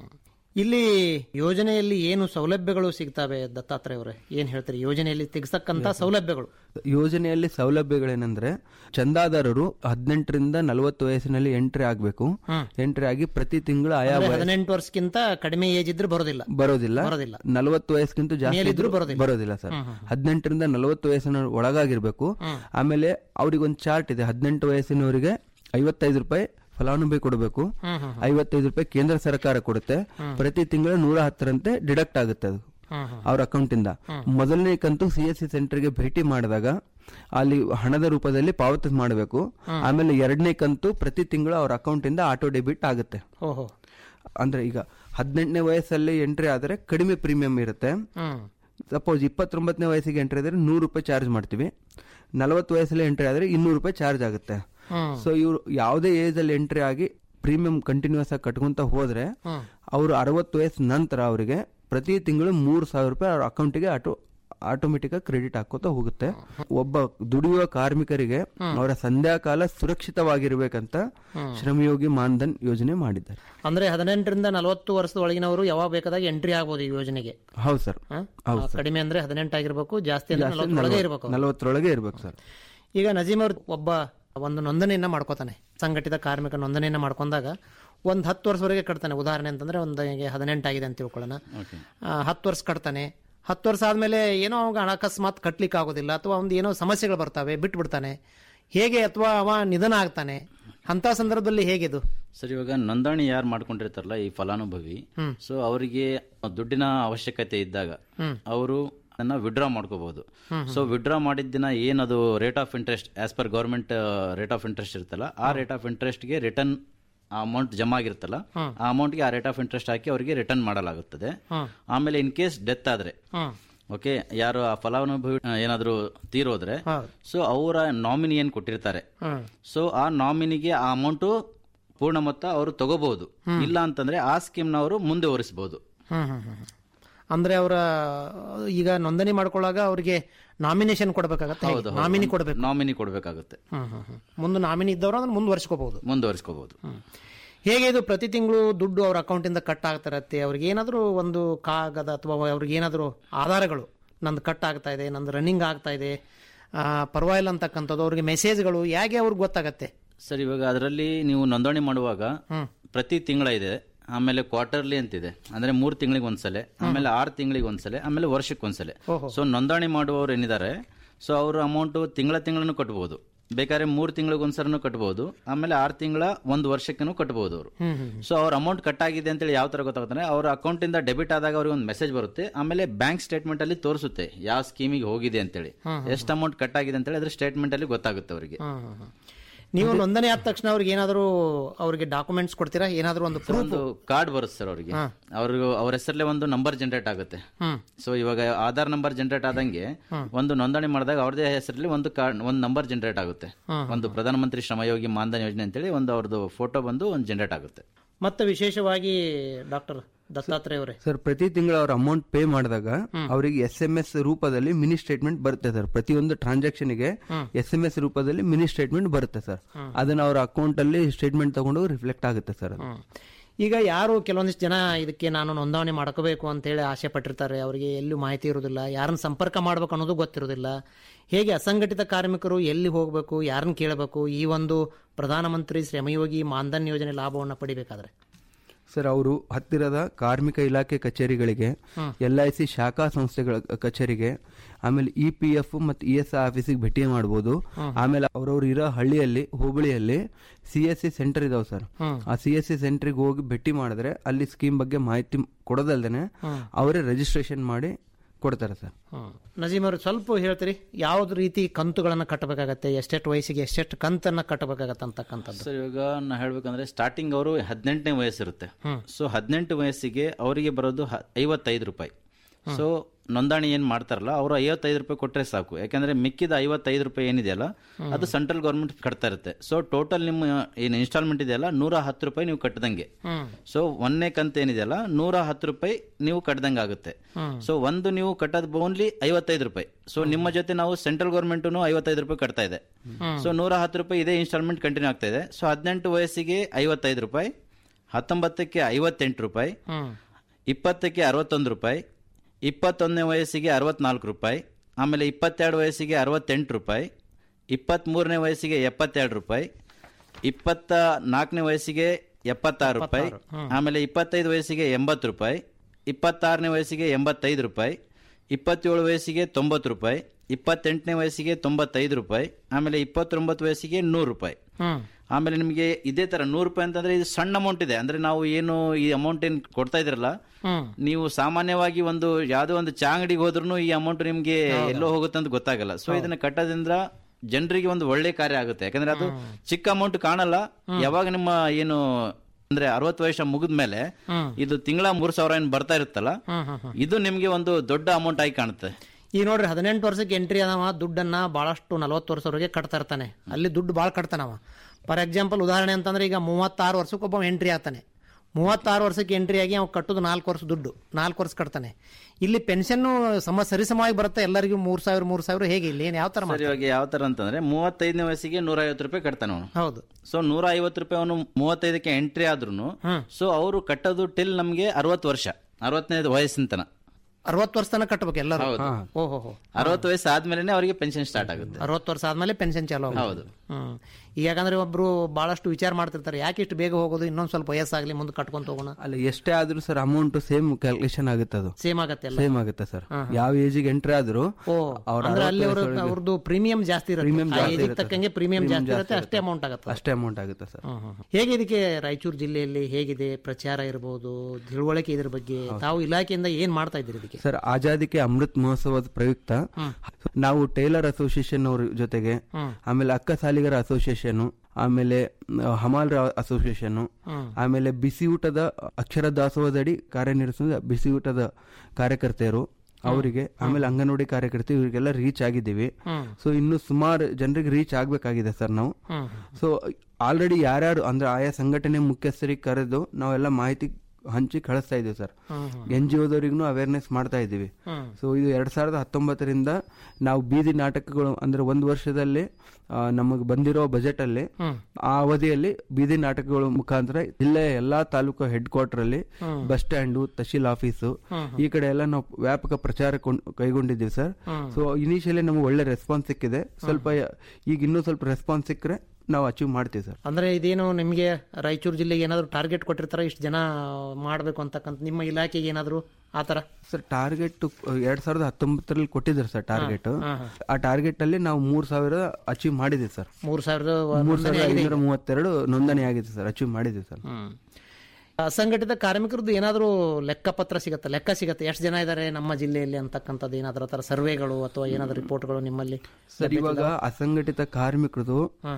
ಇಲ್ಲಿ ಯೋಜನೆಯಲ್ಲಿ ಏನು ಸೌಲಭ್ಯಗಳು ಸಿಗ್ತವೆ ದತ್ತಾತ್ರೇಯ ಅವರೇ ಏನ್ ಹೇಳ್ತೀರಿ ಯೋಜನೆಯಲ್ಲಿ ತೆಗೆಸಕ್ಕಂತ ಸೌಲಭ್ಯಗಳು ಯೋಜನೆಯಲ್ಲಿ ಸೌಲಭ್ಯಗಳೇನೆಂದ್ರೆ ಚಂದಾದಾರರು ಹದಿನೆಂಟರಿಂದ ನಲವತ್ತು ವಯಸ್ಸಿನಲ್ಲಿ ಎಂಟ್ರಿ ಆಗಬೇಕು ಎಂಟ್ರಿ ಆಗಿ ಪ್ರತಿ ತಿಂಗಳು ಆಯಾ ಅಂದ್ರೆ ವಯ- ಹದಿನೆಂಟು ವರ್ಷಕ್ಕಿಂತ ಕಡಿಮೆ ಏಜ್ ಇದ್ರೆ ಬರೋದಿಲ್ಲ ಬರೋದಿಲ್ಲ ಬರೋದಿಲ್ಲ. ನಲವತ್ತು ವಯಸ್ಸಿಗಿಂತ ಜಾಸ್ತಿ ಮೇಲಿದ್ರೂ ಇದ್ರೂ ಬರೋದಿಲ್ಲ. ಬರೋದಿಲ್ಲ ಸರ್ ಹದಿನೆಂಟರಿಂದ ನಲವತ್ತು ವಯಸ್ಸಿನ ಒಳಗಾಗಿರ್ಬೇಕು ಆಮೇಲೆ ಅವ್ರಿಗೊಂದು ಚಾರ್ಟ್ ಇದೆ ಹದಿನೆಂಟು ವಯಸ್ಸಿನವರಿಗೆ ಐವತ್ತೈದು ರೂಪಾಯಿ ಫಲಾನುಭವಿ ಕೊಡಬೇಕು ಐವತ್ತೈದು ರೂಪಾಯಿ ಕೇಂದ್ರ ಸರ್ಕಾರ ಕೊಡುತ್ತೆ ಪ್ರತಿ ತಿಂಗಳು ನೂರ ಹತ್ತರಂತೆ ಡಿಡಕ್ಟ್ ಆಗುತ್ತೆ ಅದು ಅವ್ರ ಅಕೌಂಟ್ ಇಂದ ಮೊದಲನೇ ಕಂತು ಸಿ ಎಸ್ ಸಿ ಸೆಂಟರ್ಗೆ ಭೇಟಿ ಮಾಡಿದಾಗ ಅಲ್ಲಿ ಹಣದ ರೂಪದಲ್ಲಿ ಪಾವತಿ ಮಾಡಬೇಕು ಆಮೇಲೆ ಎರಡನೇ ಕಂತು ಪ್ರತಿ ತಿಂಗಳು ಅವ್ರ ಅಕೌಂಟ್ ಇಂದ ಆಟೋ ಡೆಬಿಟ್ ಆಗುತ್ತೆ ಓಹೋ ಅಂದ್ರೆ ಈಗ ಹದಿನೆಂಟನೇ ವಯಸ್ಸಲ್ಲಿ ಎಂಟ್ರಿ ಆದ್ರೆ ಕಡಿಮೆ ಪ್ರೀಮಿಯಂ ಇರುತ್ತೆ ಹ್ಮ್ ಸಪೋಸ್ ಇಪ್ಪತ್ತೊಂಬತ್ತನೇ ವಯಸ್ಸಿಗೆ ಎಂಟ್ರಿ ಆದ್ರೆ ನೂರು ರೂಪಾಯಿ ಚಾರ್ಜ್ ಮಾಡ್ತೀವಿ ನಲವತ್ತು ವಯಸ್ಸಲ್ಲಿ ಎಂಟ್ರಿ ಆದ್ರೆ ಇನ್ನೂರು ರೂಪಾಯಿ ಚಾರ್ಜ್ ಆಗುತ್ತೆ ಹ್ಮ್. ಸೊ ಇವರು ಯಾವುದೇ ಏಜ್ ಅಲ್ಲಿ ಎಂಟ್ರಿ ಆಗಿ ಪ್ರೀಮಿಯಂ ಕಂಟಿನ್ಯೂಸ್ ಆಗಿ ಕಟ್ಕೊಂತ ಹೋದ್ರೆ ಹ್ಮ್. ಅವರು ಅರವತ್ತು ವಯಸ್ಸು ನಂತರ ಅವರಿಗೆ ಪ್ರತಿ ತಿಂಗಳು ಮೂರು ಸಾವಿರ ರೂಪಾಯಿ ಅವ್ರ ಅಕೌಂಟಿಗೆ ಆಟೋ ಆಟೋಮೆಟಿಕ್ ಆಗಿ ಕ್ರೆಡಿಟ್ ಹಾಕೋತಾ ಹೋಗುತ್ತೆ ಒಬ್ಬ ದುಡಿಯುವ ಕಾರ್ಮಿಕರಿಗೆ ಅವರ ಸಂಧ್ಯಾಕಾಲ ಸುರಕ್ಷಿತವಾಗಿರ್ಬೇಕಂತ ಶ್ರಮಯೋಗಿ ಮಾನ್ಧನ್ ಯೋಜನೆ ಮಾಡಿದ್ದಾರೆ ಅಂದ್ರೆ ಹದಿನೆಂಟರಿಂದ ನಲವತ್ತು ವರ್ಷದ ಒಳಗಿನವರು ಯಾವಾಗ ಬೇಕಾದಾಗ ಎಂಟ್ರಿ ಆಗ್ಬೋದು ಈ ಯೋಜನೆಗೆ ಹೌದು ಸರ್ ಹ? ಹೌದು ಆ, ಸರ್ ಕಡಿಮೆ ಅಂದ್ರೆ ಹದಿನೆಂಟು ಆಗಿರ್ಬೇಕು ಜಾಸ್ತಿ ಅಂದ್ರೆ ಜಾಸ್ತಿ ನಲವತ್ತರೊಳಗೆ ಇರಬೇಕು ನಲವತ್ತರೊಳಗೆ ಇರ್ಬೇಕು ಸರ್ ಈಗ ನಜೀಮ್ ಅವ್ರು ಒಬ್ಬ ಒಂದು ನೋಂದಣಿಯನ್ನ ಮಾಡ್ಕೋತಾನೆ ಸಂಘಟಿತ ಕಾರ್ಮಿಕ ನೋಂದಣಿಯನ್ನ ಮಾಡ್ಕೊಂಡಾಗ ಒಂದು ಹತ್ತು ವರ್ಷವರೆಗೆ ಕಟ್ತಾನೆ ಉದಾಹರಣೆ ಅಂತಂದ್ರೆ ಒಂದು ಈಗ ಹದಿನೆಂಟು ಆಗಿದೆ ಅಂತ ತಿಳ್ಕೊಳ್ಳೋಣ ಆ, ಹತ್ತು ವರ್ಷ ಕಟ್ತಾನೆ ಹತ್ತು ವರ್ಷ ಆದ್ಮೇಲೆ ಏನೋ ಅವಾಗ ಹಣ ಅಕಸ್ಮಾತ್ ಕಟ್ಲಿಕ್ಕೆ ಆಗೋದಿಲ್ಲ ಅಥವಾ ಒಂದು ಏನೋ ಸಮಸ್ಯೆಗಳು ಬರ್ತವೆ ಬಿಟ್ಟು ಬಿಡ್ತಾನೆ ಹೇಗೆ ಅಥವಾ ಅವ ನಿಧನ ಆಗ್ತಾನೆ ಅಂತ ಸಂದರ್ಭದಲ್ಲಿ ಹೇಗಿದು ಸರ್ ಇವಾಗ ನೋಂದಣಿ ಯಾರು ಮಾಡ್ಕೊಂಡಿರ್ತಾರಲ್ಲ ಈ ಫಲಾನುಭವಿ ಹ್ಮ್. ಸೊ ಅವರಿಗೆ ದುಡ್ಡಿನ ಅವಶ್ಯಕತೆ ಇದ್ದಾಗ ಹ್ಮ್. ಅವರು ಅದನ್ನ ವಿಡ್ರಾ ಮಾಡ್ಕೋಬಹುದು ಹ್ಮ್, ಸೊ ವಿಡ್ರಾ ಮಾಡಿದ ದಿನ ಏನದು rate of interest as per government rate of interest ಇರುತ್ತಲ್ಲ ಆ ರೇಟ್ ಆಫ್ ಇಂಟ್ರೆಸ್ಟ್ಗೆ ರಿಟರ್ನ್ ಅಮೌಂಟ್ ಜಮಾ ಆಗಿರುತ್ತಲ್ಲ ಹ್ಮ್. ಆ ಅಮೌಂಟ್ಗೆ ಆ ರೇಟ್ ಆಫ್ ಇಂಟ್ರೆಸ್ಟ್ ಹಾಕಿ ಅವರಿಗೆ ರಿಟರ್ನ್ ಮಾಡಲಾಗುತ್ತದೆ ಹ್ಮ್. ಆಮೇಲೆ ಇನ್ ಕೇಸ್ ಡೆತ್ ಆದ್ರೆ ಹ್ಮ್. ಓಕೆ ಯಾರು ಆ ಫಲಾನುಭವಿ ಆ, ಏನಾದ್ರು ತೀರೋದ್ರೆ ಸೊ ಅವರ ನಾಮಿನಿ ಏನ್ ಕೊಟ್ಟಿರ್ತಾರೆ ಹ್ಮ್. ಸೊ ಆ ನಾಮಿನಿಗೆ ಆ ಅಮೌಂಟು ಪೂರ್ಣ ಮೊತ್ತ ಅವರು ತಗೋಬಹುದು ಇಲ್ಲ ಅಂತಂದ್ರೆ ಆ ಸ್ಕೀಮ್ನವರು ಮುಂದೆ ಒರೆಸಬಹುದು ಹ್ಮ್ ಹ್ಮ್ ಹ್ಮ್. ಅಂದ್ರೆ ಅವರ ಈಗ ನೋಂದಣಿ ಮಾಡ್ಕೊಳ್ಳಾಗ ಅವ್ರಿಗೆ ನಾಮಿನೇಷನ್ ಕೊಡ್ಬೇಕಾಗತ್ತೆ ಹೇಗೆ? ನಾಮಿನಿ ಕೊಡ್ಬೇಕು ನಾಮಿನಿ ಕೊಡ್ಬೇಕಾಗುತ್ತೆ ಹ್ಮ್ ಹ್ಮ್ ಹ್ಮ್. ಮುಂದೆ ನಾಮಿನಿ ಇದ್ದವರು ಅದನ್ನ ಮುಂದುವರಿಸ್ಕೋಬಹುದು ಮುಂದುವರಿಸ್ಕೋಬಹುದು ಹೇಗೆ ಇದು ಪ್ರತಿ ತಿಂಗಳು ದುಡ್ಡು ಅವ್ರ ಅಕೌಂಟಿಂದ ಕಟ್ ಆಗ್ತಿರತ್ತೆ ಅವ್ರಿಗೆ ಏನಾದರೂ ಒಂದು ಕಾಗದ ಅಥವಾ ಅವ್ರಿಗೆ ಏನಾದರೂ ಆಧಾರಗಳು ನಂದು ಕಟ್ ಆಗ್ತಾ ಇದೆ ನಂದು ರನ್ನಿಂಗ್ ಆಗ್ತಾ ಇದೆ ಆ, ಪರವಾಗಿಲ್ಲ ಅಂತಕ್ಕಂಥದ್ದು ಅವ್ರಿಗೆ ಮೆಸೇಜ್ಗಳು ಹೇಗೆ ಅವ್ರಿಗೆ ಗೊತ್ತಾಗತ್ತೆ ಸರ್ ಇವಾಗ ಅದರಲ್ಲಿ ನೀವು ನೋಂದಣಿ ಮಾಡುವಾಗ ಪ್ರತಿ ತಿಂಗಳ ಇದೆ ಆಮೇಲೆ ಕ್ವಾರ್ಟರ್ಲಿ ಅಂತಿದೆ ಅಂದ್ರೆ ಮೂರ್ ತಿಂಗಳಿಗೆ ಒಂದ್ಸಲ ಆಮೇಲೆ ಆರು ತಿಂಗಳಿಗೆ ಒಂದ್ಸಲ ಆಮೇಲೆ ವರ್ಷಕ್ಕೆ ಒಂದ್ಸಲ ಓಹೋ. ಸೊ ನೋಂದಣಿ ಮಾಡುವವರು ಏನಿದ್ದಾರೆ ಸೊ ಅವ್ರ ಅಮೌಂಟ್ ತಿಂಗಳ ತಿಂಗಳನ್ನು ಕಟ್ಬೋದು ಬೇಕಾದ್ರೆ ಮೂರು ತಿಂಗಳಿಗೆ ಒಂದ್ಸರನು ಕಟ್ಬೋದು ಆಮೇಲೆ ಆರು ತಿಂಗಳ ಒಂದು ವರ್ಷಕ್ಕೂ ಕಟ್ಬೋದು ಅವರು ಹ್ಮ್ ಹ್ಮ್ ಸೊ ಅವ್ರ ಅಮೌಂಟ್ ಕಟ್ ಆಗಿದೆ ಅಂತೇಳಿ ಯಾವ ತರ ಗೊತ್ತಾಗುತ್ತೆ ಅವ್ರ ಅಕೌಂಟ್ ಇಂದ ಡೆಬಿಟ್ ಆದಾಗ ಅವ್ರಿಗೆ ಒಂದು ಮೆಸೇಜ್ ಬರುತ್ತೆ ಆಮೇಲೆ ಬ್ಯಾಂಕ್ ಸ್ಟೇಟ್ಮೆಂಟ್ ಅಲ್ಲಿ ತೋರಿಸುತ್ತೆ ಯಾವ ಸ್ಕೀಮಿಗೆ ಹೋಗಿದೆ ಅಂತೇಳಿ ಹ್ಮ್, ಹ್ಮ್. ಎಷ್ಟು ಅಮೌಂಟ್ ಕಟ್ ಆಗಿದೆ ಅಂತೇಳಿ ಅದ್ರ ಸ್ಟೇಟ್ಮೆಂಟ್ ಅಲ್ಲಿ ಗೊತ್ತಾಗುತ್ತೆ ಅವರಿಗೆ ಹ್ಮ್, ಹ್ಮ್, ಹ್ಮ್. ನೀವು ನೋಂದಣಿ ಆದ ತಕ್ಷಣ ಅವ್ರಿಗೆ ಏನಾದರೂ ಅವ್ರಿಗೆ ಡಾಕ್ಯುಮೆಂಟ್ಸ್ ಕೊಡ್ತೀರಾ ಏನಾದರೂ ಒಂದು ಪ್ರೂಫ್ ಒಂದು ಕಾರ್ಡ್ ಬರುತ್ತೆ ಸರ್ ಅವರಿಗೆ ಹಾ. ಅವ್ರಿಗೆ ಅವ್ರ ಹೆಸರಲ್ಲೇ ಒಂದು ನಂಬರ್ ಜನರೇಟ್ ಆಗುತ್ತೆ ಹ್ಮ್. ಸೊ ಇವಾಗ ಆಧಾರ್ ನಂಬರ್ ಜನರೇಟ್ ಆದಂಗೆ ಒಂದು ನೋಂದಣಿ ಮಾಡಿದಾಗ ಅವ್ರದೇ ಹೆಸರಲ್ಲಿ ಒಂದು ಕಾರ್ಡ್ ಒಂದು ನಂಬರ್ ಜನರೇಟ್ ಆಗುತ್ತೆ ಹ್ಮ್. ಒಂದು ಪ್ರಧಾನಮಂತ್ರಿ ಶ್ರಮಯೋಗಿ ಮಾನ್ಧನ್ ಯೋಜನೆ ಅಂತೇಳಿ ಒಂದು ಅವ್ರದ್ದು ಫೋಟೋ ಬಂದು ಒಂದು ಜನರೇಟ್ ಆಗುತ್ತೆ ಮತ್ತೆ ವಿಶೇಷವಾಗಿ ಡಾಕ್ಟರ್ ದತ್ತಾತ್ರೇಯ ಅವರೇ ಸರ್ ಪ್ರತಿ ತಿಂಗಳು ಅವ್ರ ಅಮೌಂಟ್ ಪೇ ಮಾಡಿದಾಗ ಅವರಿಗೆ ಎಸ್ ಎಂ ಎಸ್ ರೂಪದಲ್ಲಿ ಮಿನಿ ಸ್ಟೇಟ್ಮೆಂಟ್ ಬರುತ್ತೆ ಸರ್ ಪ್ರತಿಯೊಂದು ಟ್ರಾನ್ಸಾಕ್ಷನ್ ಗೆ ಹ್ಮ್. ಎಸ್ ಎಂ ಎಸ್ ರೂಪದಲ್ಲಿ ಮಿನಿ ಸ್ಟೇಟ್ಮೆಂಟ್ ಬರುತ್ತೆ ಸರ್ ಹ್ಮ್. ಅದನ್ನ ಅವ್ರ ಅಕೌಂಟ್ ಅಲ್ಲಿ ಸ್ಟೇಟ್ಮೆಂಟ್ ತಗೊಂಡು ರಿಫ್ಲೆಕ್ಟ್ ಆಗುತ್ತೆ ಸರ್ ಅದು. ಈಗ ಯಾರು ಕೆಲವೊಂದಿಷ್ಟು ಜನ ಇದಕ್ಕೆ ನಾನು ನೋಂದಣಿ ಮಾಡ್ಕೋಬೇಕು ಅಂತೇಳಿ ಆಸೆ ಪಟ್ಟಿರ್ತಾರೆ ಅವರಿಗೆ ಎಲ್ಲೂ ಮಾಹಿತಿ ಇರೋದಿಲ್ಲ ಯಾರನ್ನ ಸಂಪರ್ಕ ಮಾಡ್ಬೇಕು ಅನ್ನೋದು ಗೊತ್ತಿರೋದಿಲ್ಲ ಹೇಗೆ ಅಸಂಘಟಿತ ಕಾರ್ಮಿಕರು ಎಲ್ಲಿ ಹೋಗಬೇಕು ಯಾರನ್ನ ಕೇಳಬೇಕು ಈ ಒಂದು ಪ್ರಧಾನಮಂತ್ರಿ ಶ್ರಮಯೋಗಿ ಮಾನ್ಧನ್ ಯೋಜನೆ ಲಾಭವನ್ನು ಪಡಿಬೇಕಾದ್ರೆ ಸರ್ ಅವರು ಹತ್ತಿರದ ಕಾರ್ಮಿಕ ಇಲಾಖೆ ಕಚೇರಿಗಳಿಗೆ ಹ್ಮ್. ಎಲ್ ಐ ಸಿ ಶಾಖಾ ಸಂಸ್ಥೆಗಳ ಕಚೇರಿಗೆ ಆಮೇಲೆ ಇ ಪಿ ಎಫ್ ಮತ್ತು ಇ ಎಸ್ ಆಫೀಸಿಗೆ ಭೇಟಿ ಮಾಡ್ಬೋದು ಹ್ಮ್. ಆಮೇಲೆ ಅವ್ರವ್ರು ಇರೋ ಹಳ್ಳಿಯಲ್ಲಿ ಹೋಬಳಿಯಲ್ಲಿ ಸಿ ಎಸ್ ಸಿ ಸೆಂಟರ್ ಇದಾವೆ ಸರ್ ಹ್ಮ್. ಆ ಸಿ ಎಸ್ ಸಿ ಸೆಂಟ್ರಿಗೆ ಹೋಗಿ ಭೇಟಿ ಮಾಡಿದ್ರೆ ಅಲ್ಲಿ ಸ್ಕೀಮ್ ಬಗ್ಗೆ ಮಾಹಿತಿ ಕೊಡೋದಲ್ದೇನೆ ಹ್ಮ್. ಅವರೇ ರಿಜಿಸ್ಟ್ರೇಷನ್ ಮಾಡಿ ಕೊಡ್ತಾರೆ ಸರ್ ನಜೀಮ್ ಅವರು ಸ್ವಲ್ಪ ಹೇಳ್ತೀರಿ ಯಾವ್ದು ರೀತಿ ಕಂತುಗಳನ್ನು ಕಟ್ಟಬೇಕಾಗತ್ತೆ ಎಷ್ಟೆಷ್ಟು ವಯಸ್ಸಿಗೆ ಎಷ್ಟೆಷ್ಟು ಕಂತನ್ನ ಕಟ್ಟಬೇಕಾಗತ್ತೆ ಅಂತಕ್ಕಂಥದ್ದು ಸರ್ ಇವಾಗ ನಾ ಹೇಳ್ಬೇಕಂದ್ರೆ ಸ್ಟಾರ್ಟಿಂಗ್ ಅವರು ಹದಿನೆಂಟನೇ ವಯಸ್ಸಿರುತ್ತೆ ಹ್ಮ್. ಸೊ ಹದಿನೆಂಟು ವಯಸ್ಸಿಗೆ ಅವರಿಗೆ ಬರೋದು ಹ- ಐವತ್ತೈದು ರೂಪಾಯಿ ಸೊ ನೋಂದಣಿ ಏನ್ ಮಾಡ್ತಾರಲ್ಲ ಅವರು ಐವತ್ತೈದು ರೂಪಾಯಿ ಕೊಟ್ಟರೆ ಸಾಕು ಯಾಕಂದ್ರೆ ಮಿಕ್ಕಿದ ಐವತ್ತೈದು ರೂಪಾಯಿ ಏನಿದೆಯಲ್ಲ ಅದು ಸೆಂಟ್ರಲ್ ಗೌರ್ಮೆಂಟ್ ಕಟ್ತಾ ಇರುತ್ತೆ ಸೊ ಟೋಟಲ್ ನಿಮ್ಮ ಏನು ಇನ್ಸ್ಟಾಲ್ಮೆಂಟ್ ಇದೆಯಲ್ಲ ನೂರ ಹತ್ತು ರೂಪಾಯಿ ನೀವು ಕಟ್ಟದಂಗೆ ಹ್ಮ್. ಸೊ ಒಂದನೇ ಕಂತು ಏನಿದೆಯಲ್ಲ ನೂರ ಹತ್ತು ರೂಪಾಯಿ ನೀವು ಕಟ್ಟದಂಗೆ ಆಗುತ್ತೆ ಹ್ಮ್. ಸೊ ಒಂದು ನೀವು ಕಟ್ಟೋದು ಓನ್ಲಿ ಐವತ್ತೈದು ರೂಪಾಯಿ ಸೊ ನಿಮ್ಮ ಜೊತೆ ನಾವು ಸೆಂಟ್ರಲ್ ಗೌರ್ಮೆಂಟ್ ಐವತ್ತೈದು ರೂಪಾಯಿ ಕಟ್ತಾ ಇದೆ ಹ್ಮ್. ಸೊ ನೂರ ಹತ್ತು ರೂಪಾಯಿ ಇದೇ ಇನ್ಸ್ಟಾಲ್ಮೆಂಟ್ ಕಂಟಿನ್ಯೂ ಆಗ್ತಾ ಇದೆ ಸೊ ಹದಿನೆಂಟು ವಯಸ್ಸಿಗೆ ಐವತ್ತೈದು ರೂಪಾಯಿ ಹತ್ತೊಂಬತ್ತಕ್ಕೆ ಐವತ್ತೆಂಟು ರೂಪಾಯಿ ಹ್ಮ್. ಇಪ್ಪತ್ತಕ್ಕೆ ಅರವತ್ತೊಂದು ರೂಪಾಯಿ ಇಪ್ಪತ್ತೊಂದನೇ ವಯಸ್ಸಿಗೆ ಅರವತ್ನಾಲ್ಕು ರೂಪಾಯಿ ಆಮೇಲೆ ಇಪ್ಪತ್ತೆರಡು ವಯಸ್ಸಿಗೆ ಅರವತ್ತೆಂಟು ರೂಪಾಯಿ ಇಪ್ಪತ್ತ್ಮೂರನೇ ವಯಸ್ಸಿಗೆ ಎಪ್ಪತ್ತೆರಡು ರೂಪಾಯಿ ಇಪ್ಪತ್ತ ನಾಲ್ಕನೇ ವಯಸ್ಸಿಗೆ ಎಪ್ಪತ್ತಾರು ರೂಪಾಯಿ ಹ್ಮ್. ಆಮೇಲೆ ಇಪ್ಪತ್ತೈದು ವಯಸ್ಸಿಗೆ ಎಂಬತ್ತು ರೂಪಾಯಿ ಇಪ್ಪತ್ತಾರನೇ ವಯಸ್ಸಿಗೆ ಎಂಬತ್ತೈದು ರೂಪಾಯಿ ಇಪ್ಪತ್ತೇಳು ವಯಸ್ಸಿಗೆ ತೊಂಬತ್ತು ರೂಪಾಯಿ ಇಪ್ಪತ್ತೆಂಟನೇ ವಯಸ್ಸಿಗೆ ತೊಂಬತ್ತೈದು ರೂಪಾಯಿ ಆಮೇಲೆ ಇಪ್ಪತ್ತೊಂಬತ್ತು ವಯಸ್ಸಿಗೆ ನೂರು ರೂಪಾಯಿ ಹ್ಮ್. ಆಮೇಲೆ ನಿಮಗೆ ಇದೇ ತರ ನೂರು ರೂಪಾಯಿ ಅಂತಂದ್ರೆ ಇದು ಸಣ್ಣ ಅಮೌಂಟ್ ಇದೆ ಅಂದ್ರೆ ನಾವು ಏನು ಈ ಅಮೌಂಟ್ ಏನ್ ಕೊಡ್ತಾ ಇದ್ರಲ್ಲ ಹ್ಮ್. ನೀವು ಸಾಮಾನ್ಯವಾಗಿ ಒಂದು ಯಾವ್ದೋ ಒಂದು ಚಾ ಅಂಗಡಿಗೆ ಹೋದ್ರೂ ಈ ಅಮೌಂಟ್ ನಿಮ್ಗೆ ಎಲ್ಲೋ ಹೋಗುತ್ತೆ ಅಂತ ಗೊತ್ತಾಗಲ್ಲ ಸೊ ಇದನ್ನ ಕಟ್ಟೋದ್ರಿಂದ ಜನರಿಗೆ ಒಂದು ಒಳ್ಳೆ ಕಾರ್ಯ ಆಗುತ್ತೆ ಯಾಕಂದ್ರೆ ಅದು ಚಿಕ್ಕ ಅಮೌಂಟ್ ಕಾಣಲ್ಲ ಯಾವಾಗ ನಿಮ್ಮ ಏನು ಅಂದ್ರೆ ಅರವತ್ತು ವಯಸ್ಸ ಮುಗಿದ್ಮೇಲೆ ಇದು ತಿಂಗಳ ಮೂರ್ ಸಾವಿರ ಏನ್ ಬರ್ತಾ ಇರುತ್ತಲ್ಲ ಇದು ನಿಮ್ಗೆ ಒಂದು ದೊಡ್ಡ ಅಮೌಂಟ್ ಆಗಿ ಕಾಣುತ್ತೆ ಈಗ ನೋಡ್ರಿ ಹದಿನೆಂಟು ವರ್ಷಕ್ಕೆ ಎಂಟ್ರಿ ಅದಾವ ದುಡ್ಡನ್ನ ಭಾಳಷ್ಟು ನಲವತ್ತು ವರ್ಷವರೆಗೆ ಕಟ್ತಾ ಇರ್ತಾನೆ ಅಲ್ಲಿ ದುಡ್ಡು ಭಾಳ ಕಟ್ತಾನವ ಫಾರ್ ಎಕ್ಸಾಂಪಲ್ ಉದಾಹರಣೆ ಅಂತಂದ್ರೆ ಈಗ ಮೂವತ್ತಾರು ವರ್ಷಕ್ಕೆ ಒಬ್ಬ ಎಂಟ್ರಿ ಆಗ್ತಾನೆ ಮೂವತ್ತಾರು ವರ್ಷಕ್ಕೆ ಎಂಟ್ರಿ ಆಗಿ ಅವ್ನು ಕಟ್ಟೋದು ನಾಲ್ಕು ವರ್ಷ ದುಡ್ಡು ನಾಲ್ಕು ವರ್ಷ ಕಟ್ತಾನೆ ಇಲ್ಲಿ ಪೆನ್ಷನ್ ಸಮ ಸರಿಸಮವಾಗಿ ಬರುತ್ತೆ ಎಲ್ಲರಿಗೂ ಮೂರ್ ಸಾವಿರ ಮೂರ್ ಸಾವಿರ ಹೇಗೆ ಇಲ್ಲಿ ಏನು ಯಾವ ತರ ಸರ್ ಇವಾಗ ಯಾವ ತರ ಅಂತಂದ್ರೆ ಮೂವತ್ತೈದನೇ ವಯಸ್ಸಿಗೆ ನೂರ ಐವತ್ತು ರೂಪಾಯಿ ಕಟ್ತಾನೆ ಅವನು ಹೌದು ಸೊ ನೂರ ಐವತ್ತು ರೂಪಾಯಿ ಅವನು ಮೂವತ್ತೈದಕ್ಕೆ ಎಂಟ್ರಿ ಆದ್ರೂ ಸೊ ಅವರು ಕಟ್ಟೋದು ಟಿಲ್ ನಮ್ಗೆ ಅರವತ್ತು ವರ್ಷ ಅರವತ್ತನೇ ವಯಸ್ಸಿನ ತನ ಅರವತ್ತು ವರ್ಷ ತನಕ ಕಟ್ಟಬೇಕು ಎಲ್ಲರೂ ಹೌದು. ಓಹೋ ಹೋ ಅರವತ್ತು ವಯಸ್ಸು ಆದ್ಮೇಲೆ ಅವರಿಗೆ ಪೆನ್ಷನ್ ಸ್ಟಾರ್ಟ್ ಆಗುತ್ತೆ ಅರವತ್ತು ವರ್ಷ ಆದ್ಮೇಲೆ ಪೆನ್ಷನ್ ಚಾಲು ಆಗುತ್ತೆ. ಹೌದು. ಹ್ಮ್ ಈಗ ಯಾಕಂದ್ರೆ ಒಬ್ರು ಬಹಳಷ್ಟು ವಿಚಾರ ಮಾಡ್ತಿರ್ತಾರೆ ಯಾಕೆ ಇಷ್ಟು ಬೇಗ ಹೋಗೋದು ಇನ್ನೊಂದ್ ಸ್ವಲ್ಪ ವಯಸ್ಸಾಗ್ಲಿ ಮುಂದೆ ಕಟ್ಕೊಂತ ಹೋಗೋಣ ಅಲ್ಲ ಎಷ್ಟೇ ಆದ್ರೂ ಸರ್ ಅಮೌಂಟ್ ಸೇಮ್ ಕ್ಯಾಲ್ಕುಲೇಷನ್ ಆಗುತ್ತೆ ಅದು ಸೇಮ್ ಆಗತ್ತೆ ಎಲ್ಲ ಸೇಮ್ ಆಗುತ್ತೆ ಸರ್ ಯಾವ ಏಜಿಗೆ ಎಂಟ್ರಿ ಆದ್ರೂ ಓ ಅವ್ರ ಅಂದ್ರೆ ಅಲ್ಲಿ ಅರವತ್ತು ಅವ್ರ ವಯಸ್ಸೊಳಗೆ ಅವ್ರದ್ದು ಪ್ರೀಮಿಯಂ ಜಾಸ್ತಿ Premium ಇರುತ್ತೆ ಆ ಜಾಸ್ತಿ ಏಜಿಗೆ ಇರುತ್ತೆ ತಕ್ಕಂಗೆ ಸರ್. ಪ್ರೀಮಿಯಂ Premium ಜಾಸ್ತಿ ಇರುತ್ತೆ ಜಾಸ್ತಿ ಅಷ್ಟೇ ಇರುತ್ತೆ. ಅಮೌಂಟ್ ಆಗುತ್ತೆ ಅಷ್ಟೇ ಅಮೌಂಟ್ ಆಗುತ್ತೆ ಸರ್ ಹೇಗೆ ಇದಕ್ಕೆ ರಾಯಚೂರು ಜಿಲ್ಲೆಯಲ್ಲಿ ಹೇಗಿದೆ ಪ್ರಚಾರ ಇರಬಹುದು ತಿಳುವಳಿಕೆ ಇದ್ರ ಬಗ್ಗೆ ತಾವು ಇಲಾಖೆಯಿಂದ ಏನ್ ಮಾಡ್ತಾ ಇದ್ದೀರಿ ಇದಕ್ಕೆ ಸರ್ ಆಜಾದಿಕೆ ಅಮೃತ್ ಮಹೋತ್ಸವದ ಪ್ರಯುಕ್ತ ನಾವು ಟೈಲರ್ ಅಸೋಸಿಯೇಷನ್ ಅವ್ರ ಜೊತೆಗೆ ಆಮೇಲೆ ಅಕ್ಕ ಸಾಲಿಗರ ಅಸೋಸಿಯೇಷನ್ ಆಮೇಲೆ ಆ, ಹಮಾಲ್ರ ಅಸೋಸಿಯೇಷನ್ ಆಮೇಲೆ ಬಿಸಿ ಊಟದ ಅಕ್ಷರ ದಾಸೋಹದಡಿ ಕಾರ್ಯನಿರ್ವಹಿಸಿದ ಬಿಸಿ ಊಟದ ಕಾರ್ಯಕರ್ತೆಯರು ಅವರಿಗೆ ಆಮೇಲೆ ಅಂಗನವಾಡಿ ಕಾರ್ಯಕರ್ತೆ ಇವರಿಗೆಲ್ಲ ರೀಚ್ ಆಗಿದ್ದೀವಿ ಸೊ ಇನ್ನು ಸುಮಾರು ಜನರಿಗೆ ರೀಚ್ ಆಗ್ಬೇಕಾಗಿದೆ ಸರ್ ನಾವು ಸೊ ಆಲ್ರೆಡಿ ಯಾರ್ಯಾರು ಅಂದ್ರೆ ಆಯಾ ಸಂಘಟನೆ ಮುಖ್ಯಸ್ಥರಿಗೆ ಕರೆದು ನಾವೆಲ್ಲ ಮಾಹಿತಿ ಹಂಚಿ ಕಳಿಸ್ತಾ ಇದೀವಿ ಸರ್ ಎನ್ ಜಿ ಒದವರಿಗೂ ಅವೇರ್ನೆಸ್ ಮಾಡ್ತಾ ಇದ್ದೀವಿ ಸೊ ಇದು ಎರಡ್ ಸಾವಿರದ ಹತ್ತೊಂಬತ್ತರಿಂದ ನಾವು ಬೀದಿ ನಾಟಕಗಳು ಅಂದ್ರೆ ಒಂದು ವರ್ಷದಲ್ಲಿ ನಮಗೆ ಬಂದಿರೋ ಬಜೆಟ್ ಅಲ್ಲಿ ಆ ಅವಧಿಯಲ್ಲಿ ಬೀದಿ ನಾಟಕಗಳ ಮುಖಾಂತರ ಜಿಲ್ಲೆಯ ಎಲ್ಲಾ ತಾಲೂಕು ಹೆಡ್ ಕ್ವಾರ್ಟರ್ ಅಲ್ಲಿ ಬಸ್ ಸ್ಟ್ಯಾಂಡು ತಹಶೀಲ್ ಆಫೀಸು ಈ ಕಡೆ ಎಲ್ಲ ನಾವು ವ್ಯಾಪಕ ಪ್ರಚಾರ ಕೊಂಡ್- ಕೈಗೊಂಡಿದ್ದೀವಿ ಸರ್ ಸೊ ಇನಿಷಿಯಲಿ ನಮಗೆ ಒಳ್ಳೆ ರೆಸ್ಪಾನ್ಸ್ ಸಿಕ್ಕಿದೆ ಸ್ವಲ್ಪ ಈಗ ಇನ್ನೂ ಸ್ವಲ್ಪ ರೆಸ್ಪಾನ್ಸ್ ಸಿಕ್ಕರೆ ನಾವು ಅಚೀವ್ ಮಾಡ್ತೀವಿ ಸರ್ ಅಂದ್ರೆ ಇದೇನು ನಿಮಗೆ ರಾಯಚೂರು ಜಿಲ್ಲೆಗೆ ಏನಾದ್ರು ಟಾರ್ಗೆಟ್ ಕೊಟ್ಟಿರ್ತಾರ ಇಷ್ಟು ಜನ ಮಾಡಬೇಕು ಅಂತಕ್ಕಂಥ ನಿಮ್ಮ ಇಲಾಖೆಗೆ ಏನಾದ್ರು ಆತರ ಸರ್ ಟಾರ್ಗೆಟ್ ಎರಡ್ ಸಾವಿರದ ಹತ್ತೊಂಬತ್ತರಲ್ಲಿ ಕೊಟ್ಟಿದ್ದಾರೆ ಸರ್ ಟಾರ್ಗೆಟ್ ಆ ಟಾರ್ಗೆಟ್ ಅಲ್ಲಿ ನಾವು ಮೂರ್ ಸಾವಿರ ಅಚೀವ್ ಮಾಡಿದ್ದೀವಿ ಸರ್ ಮೂರ್ ಸಾವಿರದ ಮೂರ್ ಸಾವಿರದ ಐನೂರ ಮೂವತ್ತೆರಡು ನೋಂದಣಿ ಆಗಿದೆ ಸರ್ ಅಚೀವ್ ಮಾಡಿದ್ದೀವಿ ಸರ್ ಅಸಂಘಟಿತ ಕಾರ್ಮಿಕರದ್ದು ಏನಾದರೂ ಲೆಕ್ಕಪತ್ರ ಸಿಗತ್ತೆ ಲೆಕ್ಕ ಸಿಗತ್ತೆ ಎಷ್ಟು ಜನ ಇದ್ದಾರೆ ನಮ್ಮ ಜಿಲ್ಲೆಯಲ್ಲಿ ಅಂತಕ್ಕಂಥದ್ದು ಏನಾದರೂ ತರ ಸರ್ವೆಗಳು ಅಥವಾ ಏನಾದರೂ ರಿಪೋರ್ಟ್ಗಳು ನಿಮ್ಮಲ್ಲಿ ಸರ್ ಇವಾಗ ಅಸಂಘಟಿತ ಕಾರ್ಮಿಕರದು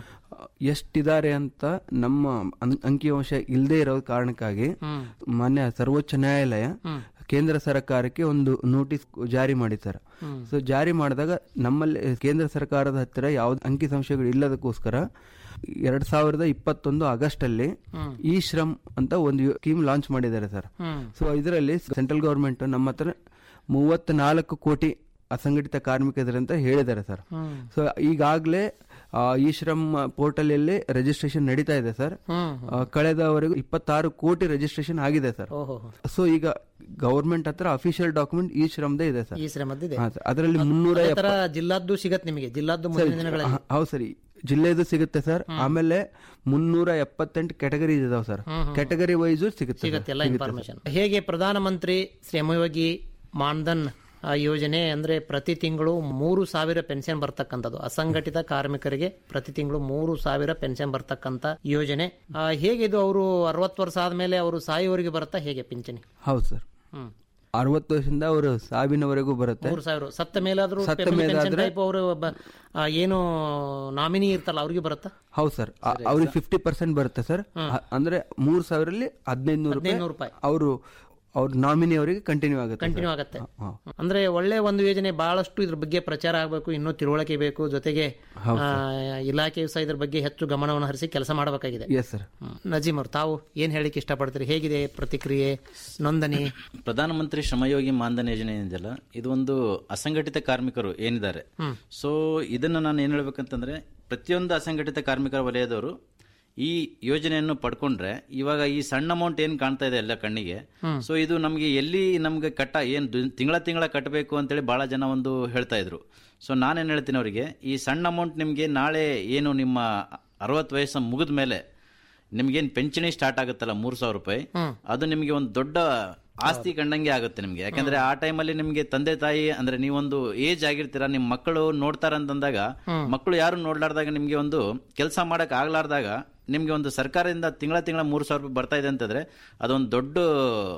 ಎಷ್ಟಿದ್ದಾರೆ ಅಂತ ನಮ್ಮ ಅಂ- ಅಂಕಿಅಂಶ ಇಲ್ಲದೆ ಇರೋ ಕಾರಣಕ್ಕಾಗಿ ಮಾನ್ಯ ಸರ್ವೋಚ್ಚ ನ್ಯಾಯಾಲಯ ಕೇಂದ್ರ ಸರ್ಕಾರಕ್ಕೆ ಒಂದು ನೋಟಿಸ್ ಜಾರಿ ಮಾಡಿ ಸರ್ ಸೊ ಜಾರಿ ಮಾಡಿದಾಗ ನಮ್ಮಲ್ಲಿ ಕೇಂದ್ರ ಸರ್ಕಾರದ ಹತ್ತಿರ ಯಾವ್ದು ಅಂಕಿ ಸಂಶಯಗಳು ಇಲ್ಲದಕ್ಕೋಸ್ಕರ ಎರಡ್ ಸಾವಿರದ ಇಪ್ಪತ್ತೊಂದು ಆಗಸ್ಟ್ ಅಲ್ಲಿ ಈ ಶ್ರಮ್ ಅಂತ ಒಂದು ಸ್ಕೀಮ್ ಲಾಂಚ್ ಮಾಡಿದ್ದಾರೆ ಸರ್ ಸೊ ಇದರಲ್ಲಿ ಸೆಂಟ್ರಲ್ ಗವರ್ಮೆಂಟ್ ನಮ್ಮ ಹತ್ರ ಮೂವತ್ನಾಲ್ಕು ಕೋಟಿ ಅಸಂಘಟಿತ ಕಾರ್ಮಿಕರು ಅಂತ ಹೇಳಿದ್ದಾರೆ ಸರ್ ಸೊ ಈಗಾಗಲೇ ಈ ಶ್ರಮ್ ಪೋರ್ಟಲ್ ಅಲ್ಲಿ ರಿಜಿಸ್ಟ್ರೇಷನ್ ನಡೀತಾ ಇದೆ ಸರ್ ಆ, ಕಳೆದವರೆಗೂ ಇಪ್ಪತ್ತಾರು ಕೋಟಿ ರಿಜಿಸ್ಟ್ರೇಷನ್ ಆಗಿದೆ ಸರ್ ಓಹೋ ಸೊ ಈಗ ಗವರ್ಮೆಂಟ್ ಹತ್ರ ಅಫಿಷಿಯಲ್ ಡಾಕ್ಯುಮೆಂಟ್ ಈ ಶ್ರಮ್ದೇ ಇದೆ ಸರ್ ಈ ಶ್ರಮದ್ದಿದೆ ಹಾ, ಸರ್. ಅದರಲ್ಲಿ ಮುನ್ನೂರ ಅದೇ ತರ ಜಿಲ್ಲಾದ್ದು ಸಿಗತ್ತೆ ನಿಮಗೆ ಜಿಲ್ಲಾದ್ದು ಮುಂದಿನ ದಿನಗಳಲ್ಲಿ ಹೌದು ಸರಿ ಜಿಲ್ಲೆದು ಸಿಗುತ್ತೆ ಸರ್ ಆಮೇಲೆ ಮುನ್ನೂರ ಎಪ್ಪತ್ತೆಂಟು ಕ್ಯಾಟಗರಿ ಇದಾವೆ ಸರ್ ಕ್ಯಾಟಗರಿ ವೈಸ್ ಸಿಗುತ್ತೆ sir. ಸಿಗತ್ತೆ ಎಲ್ಲ ಸಿಗುತ್ತೆ ಇನ್ಫಾರ್ಮೇಶನ್ ಹೇಗೆ ಪ್ರಧಾನಮಂತ್ರಿ ಶ್ರಮಯೋಗಿ ಮಾನ್ಧನ್ ಆ, ಯೋಜನೆ ಅಂದ್ರೆ ಪ್ರತಿ ತಿಂಗಳು ಮೂರು ಸಾವಿರ ಪೆನ್ಷನ್ ಬರ್ತಕ್ಕಂಥದ್ದು ಅಸಂಘಟಿತ ಕಾರ್ಮಿಕರಿಗೆ ಪ್ರತಿ ತಿಂಗಳು ಮೂರು ಸಾವಿರ ಪೆನ್ಷನ್ ಬರ್ತಕ್ಕಂಥ ಯೋಜನೆ ಆ, ಹೇಗೆ ಇದು ಅವರು ಅರವತ್ತು ವರ್ಷ ಆದ್ಮೇಲೆ ಅವರು ಸಾಯುವವರೆಗೆ ಬರುತ್ತಾ ಹೇಗೆ ಪಿಂಚಣಿ ಹೌದು ಸರ್ ಹ್ಮ್ ಅರವತ್ತು ವರ್ಷದಿಂದ ಅವರು ಸಾವಿನವರೆಗೂ ಬರುತ್ತೆ ಮೂರು ಸಾವಿರ ಸತ್ತ ಮೇಲಾದ್ರೂ ಸತ್ತ ಪೆನ್ಷನ್ ಮೇಲಾದ್ರೆ- ಟೈಪ್ ಅವರು ಏನು ನಾಮಿನಿ ಇರ್ತಲ್ಲ ಅವ್ರಿಗೆ ಬರುತ್ತಾ ಹೌದು ಸರ್ ಅವ್ರಿಗೆ ಫಿಫ್ಟಿ ಪರ್ಸೆಂಟ್ ಬರುತ್ತೆ ಸರ್ ಅಂದ್ರೆ ಮೂರ್ ಸಾವಿರಲ್ಲಿ ಹದಿನೈದು ನೂರು ಹದಿನೈದು ರೂಪಾಯಿ ರೂಪಾಯಿ ಅವರು ಅವ್ರ ನಾಮಿನಿ ಅವರಿಗೆ ಕಂಟಿನ್ಯೂ ಆಗುತ್ತೆ ಕಂಟಿನ್ಯೂ ಆಗುತ್ತೆ ಅಂದ್ರೆ ಒಳ್ಳೆ ಒಂದು ಯೋಜನೆ ಬಹಳಷ್ಟು ಇದ್ರ ಬಗ್ಗೆ ಪ್ರಚಾರ ಆಗಬೇಕು ಇನ್ನೂ ತಿಳುವಳಿಕೆ ಬೇಕು ಜೊತೆಗೆ ಆ, ಇಲಾಖೆಯು ಸಹ ಇದ್ರ ಬಗ್ಗೆ ಹೆಚ್ಚು ಗಮನವನ್ನು ಹರಿಸಿ ಕೆಲಸ ಮಾಡಬೇಕಾಗಿದೆ ಎಸ್ ಸರ್ ಹ್ಮ್. ನಜೀಮ್ ಅವ್ರು ತಾವು ಏನ್ ಹೇಳಿಕ್ಕೆ ಇಷ್ಟಪಡ್ತೀರಿ ಹೇಗಿದೆ ಪ್ರತಿಕ್ರಿಯೆ ನೋಂದಣಿ ಪ್ರಧಾನಮಂತ್ರಿ ಶ್ರಮಯೋಗಿ ಮಾನ್ಧನ್ ಯೋಜನೆ ಏನಿದೆಯಲ್ಲ ಇದು ಒಂದು ಅಸಂಘಟಿತ ಕಾರ್ಮಿಕರು ಏನಿದ್ದಾರೆ ಸೊ ಇದನ್ನ ನಾನು ಏನ್ ಹೇಳ್ಬೇಕಂತಂದ್ರೆ ಪ್ರತಿಯೊಂದು ಅಸಂಘಟಿತ ಕಾರ್ಮಿಕರ ವಲಯದವರು ಈ ಯೋಜನೆಯನ್ನು ಪಡ್ಕೊಂಡ್ರೆ ಇವಾಗ ಈ ಸಣ್ಣ ಅಮೌಂಟ್ ಏನ್ ಕಾಣ್ತಾ ಇದೆ ಎಲ್ಲ ಕಣ್ಣಿಗೆ ಸೊ ಇದು ನಮ್ಗೆ ಎಲ್ಲಿ ನಮ್ಗೆ ಕಟ್ಟ ಏನ್ ತಿಂಗಳ ತಿಂಗಳ ಕಟ್ಟಬೇಕು ಅಂತೇಳಿ ಬಹಳ ಜನ ಒಂದು ಹೇಳ್ತಾ ಇದ್ರು ಸೊ ನಾನೇನ್ ಹೇಳ್ತೀನಿ ಅವರಿಗೆ ಈ ಸಣ್ಣ ಅಮೌಂಟ್ ನಿಮ್ಗೆ ನಾಳೆ ಏನು ನಿಮ್ಮ ಅರವತ್ತು ವಯಸ್ಸು ಮುಗಿದ ಮೇಲೆ ನಿಮ್ಗೇನ್ ಪೆನ್ಷನಿ ಸ್ಟಾರ್ಟ್ ಆಗುತ್ತಲ್ಲ ಮೂರ್ ಸಾವಿರ ರೂಪಾಯಿ ಅದು ನಿಮ್ಗೆ ಒಂದು ದೊಡ್ಡ ಆಸ್ತಿ ಕಂಡಂಗೆ ಆಗುತ್ತೆ ನಿಮ್ಗೆ ಯಾಕಂದ್ರೆ ಆ ಟೈಮಲ್ಲಿ ನಿಮ್ಗೆ ತಂದೆ ತಾಯಿ ಅಂದ್ರೆ ನೀವೊಂದು ಏಜ್ ಆಗಿರ್ತೀರಾ ನಿಮ್ ಮಕ್ಕಳು ನೋಡ್ತಾರ ಅಂತಂದಾಗ ಮಕ್ಕಳು ಯಾರು ನೋಡ್ಲಾರ್ದಾಗ ನಿಮ್ಗೆ ಒಂದು ಕೆಲಸ ಮಾಡಕ್ ಆಗ್ಲಾರ್ದಾಗ ನಿಮ್ಗೆ ಒಂದು ಸರ್ಕಾರದಿಂದ ತಿಂಗಳ ತಿಂಗಳ ಮೂರ್ ಸಾವಿರ ರೂಪಾಯಿ ಬರ್ತಾ ಇದೆ ಅಂತಂದ್ರೆ ಅದೊಂದು ದೊಡ್ಡ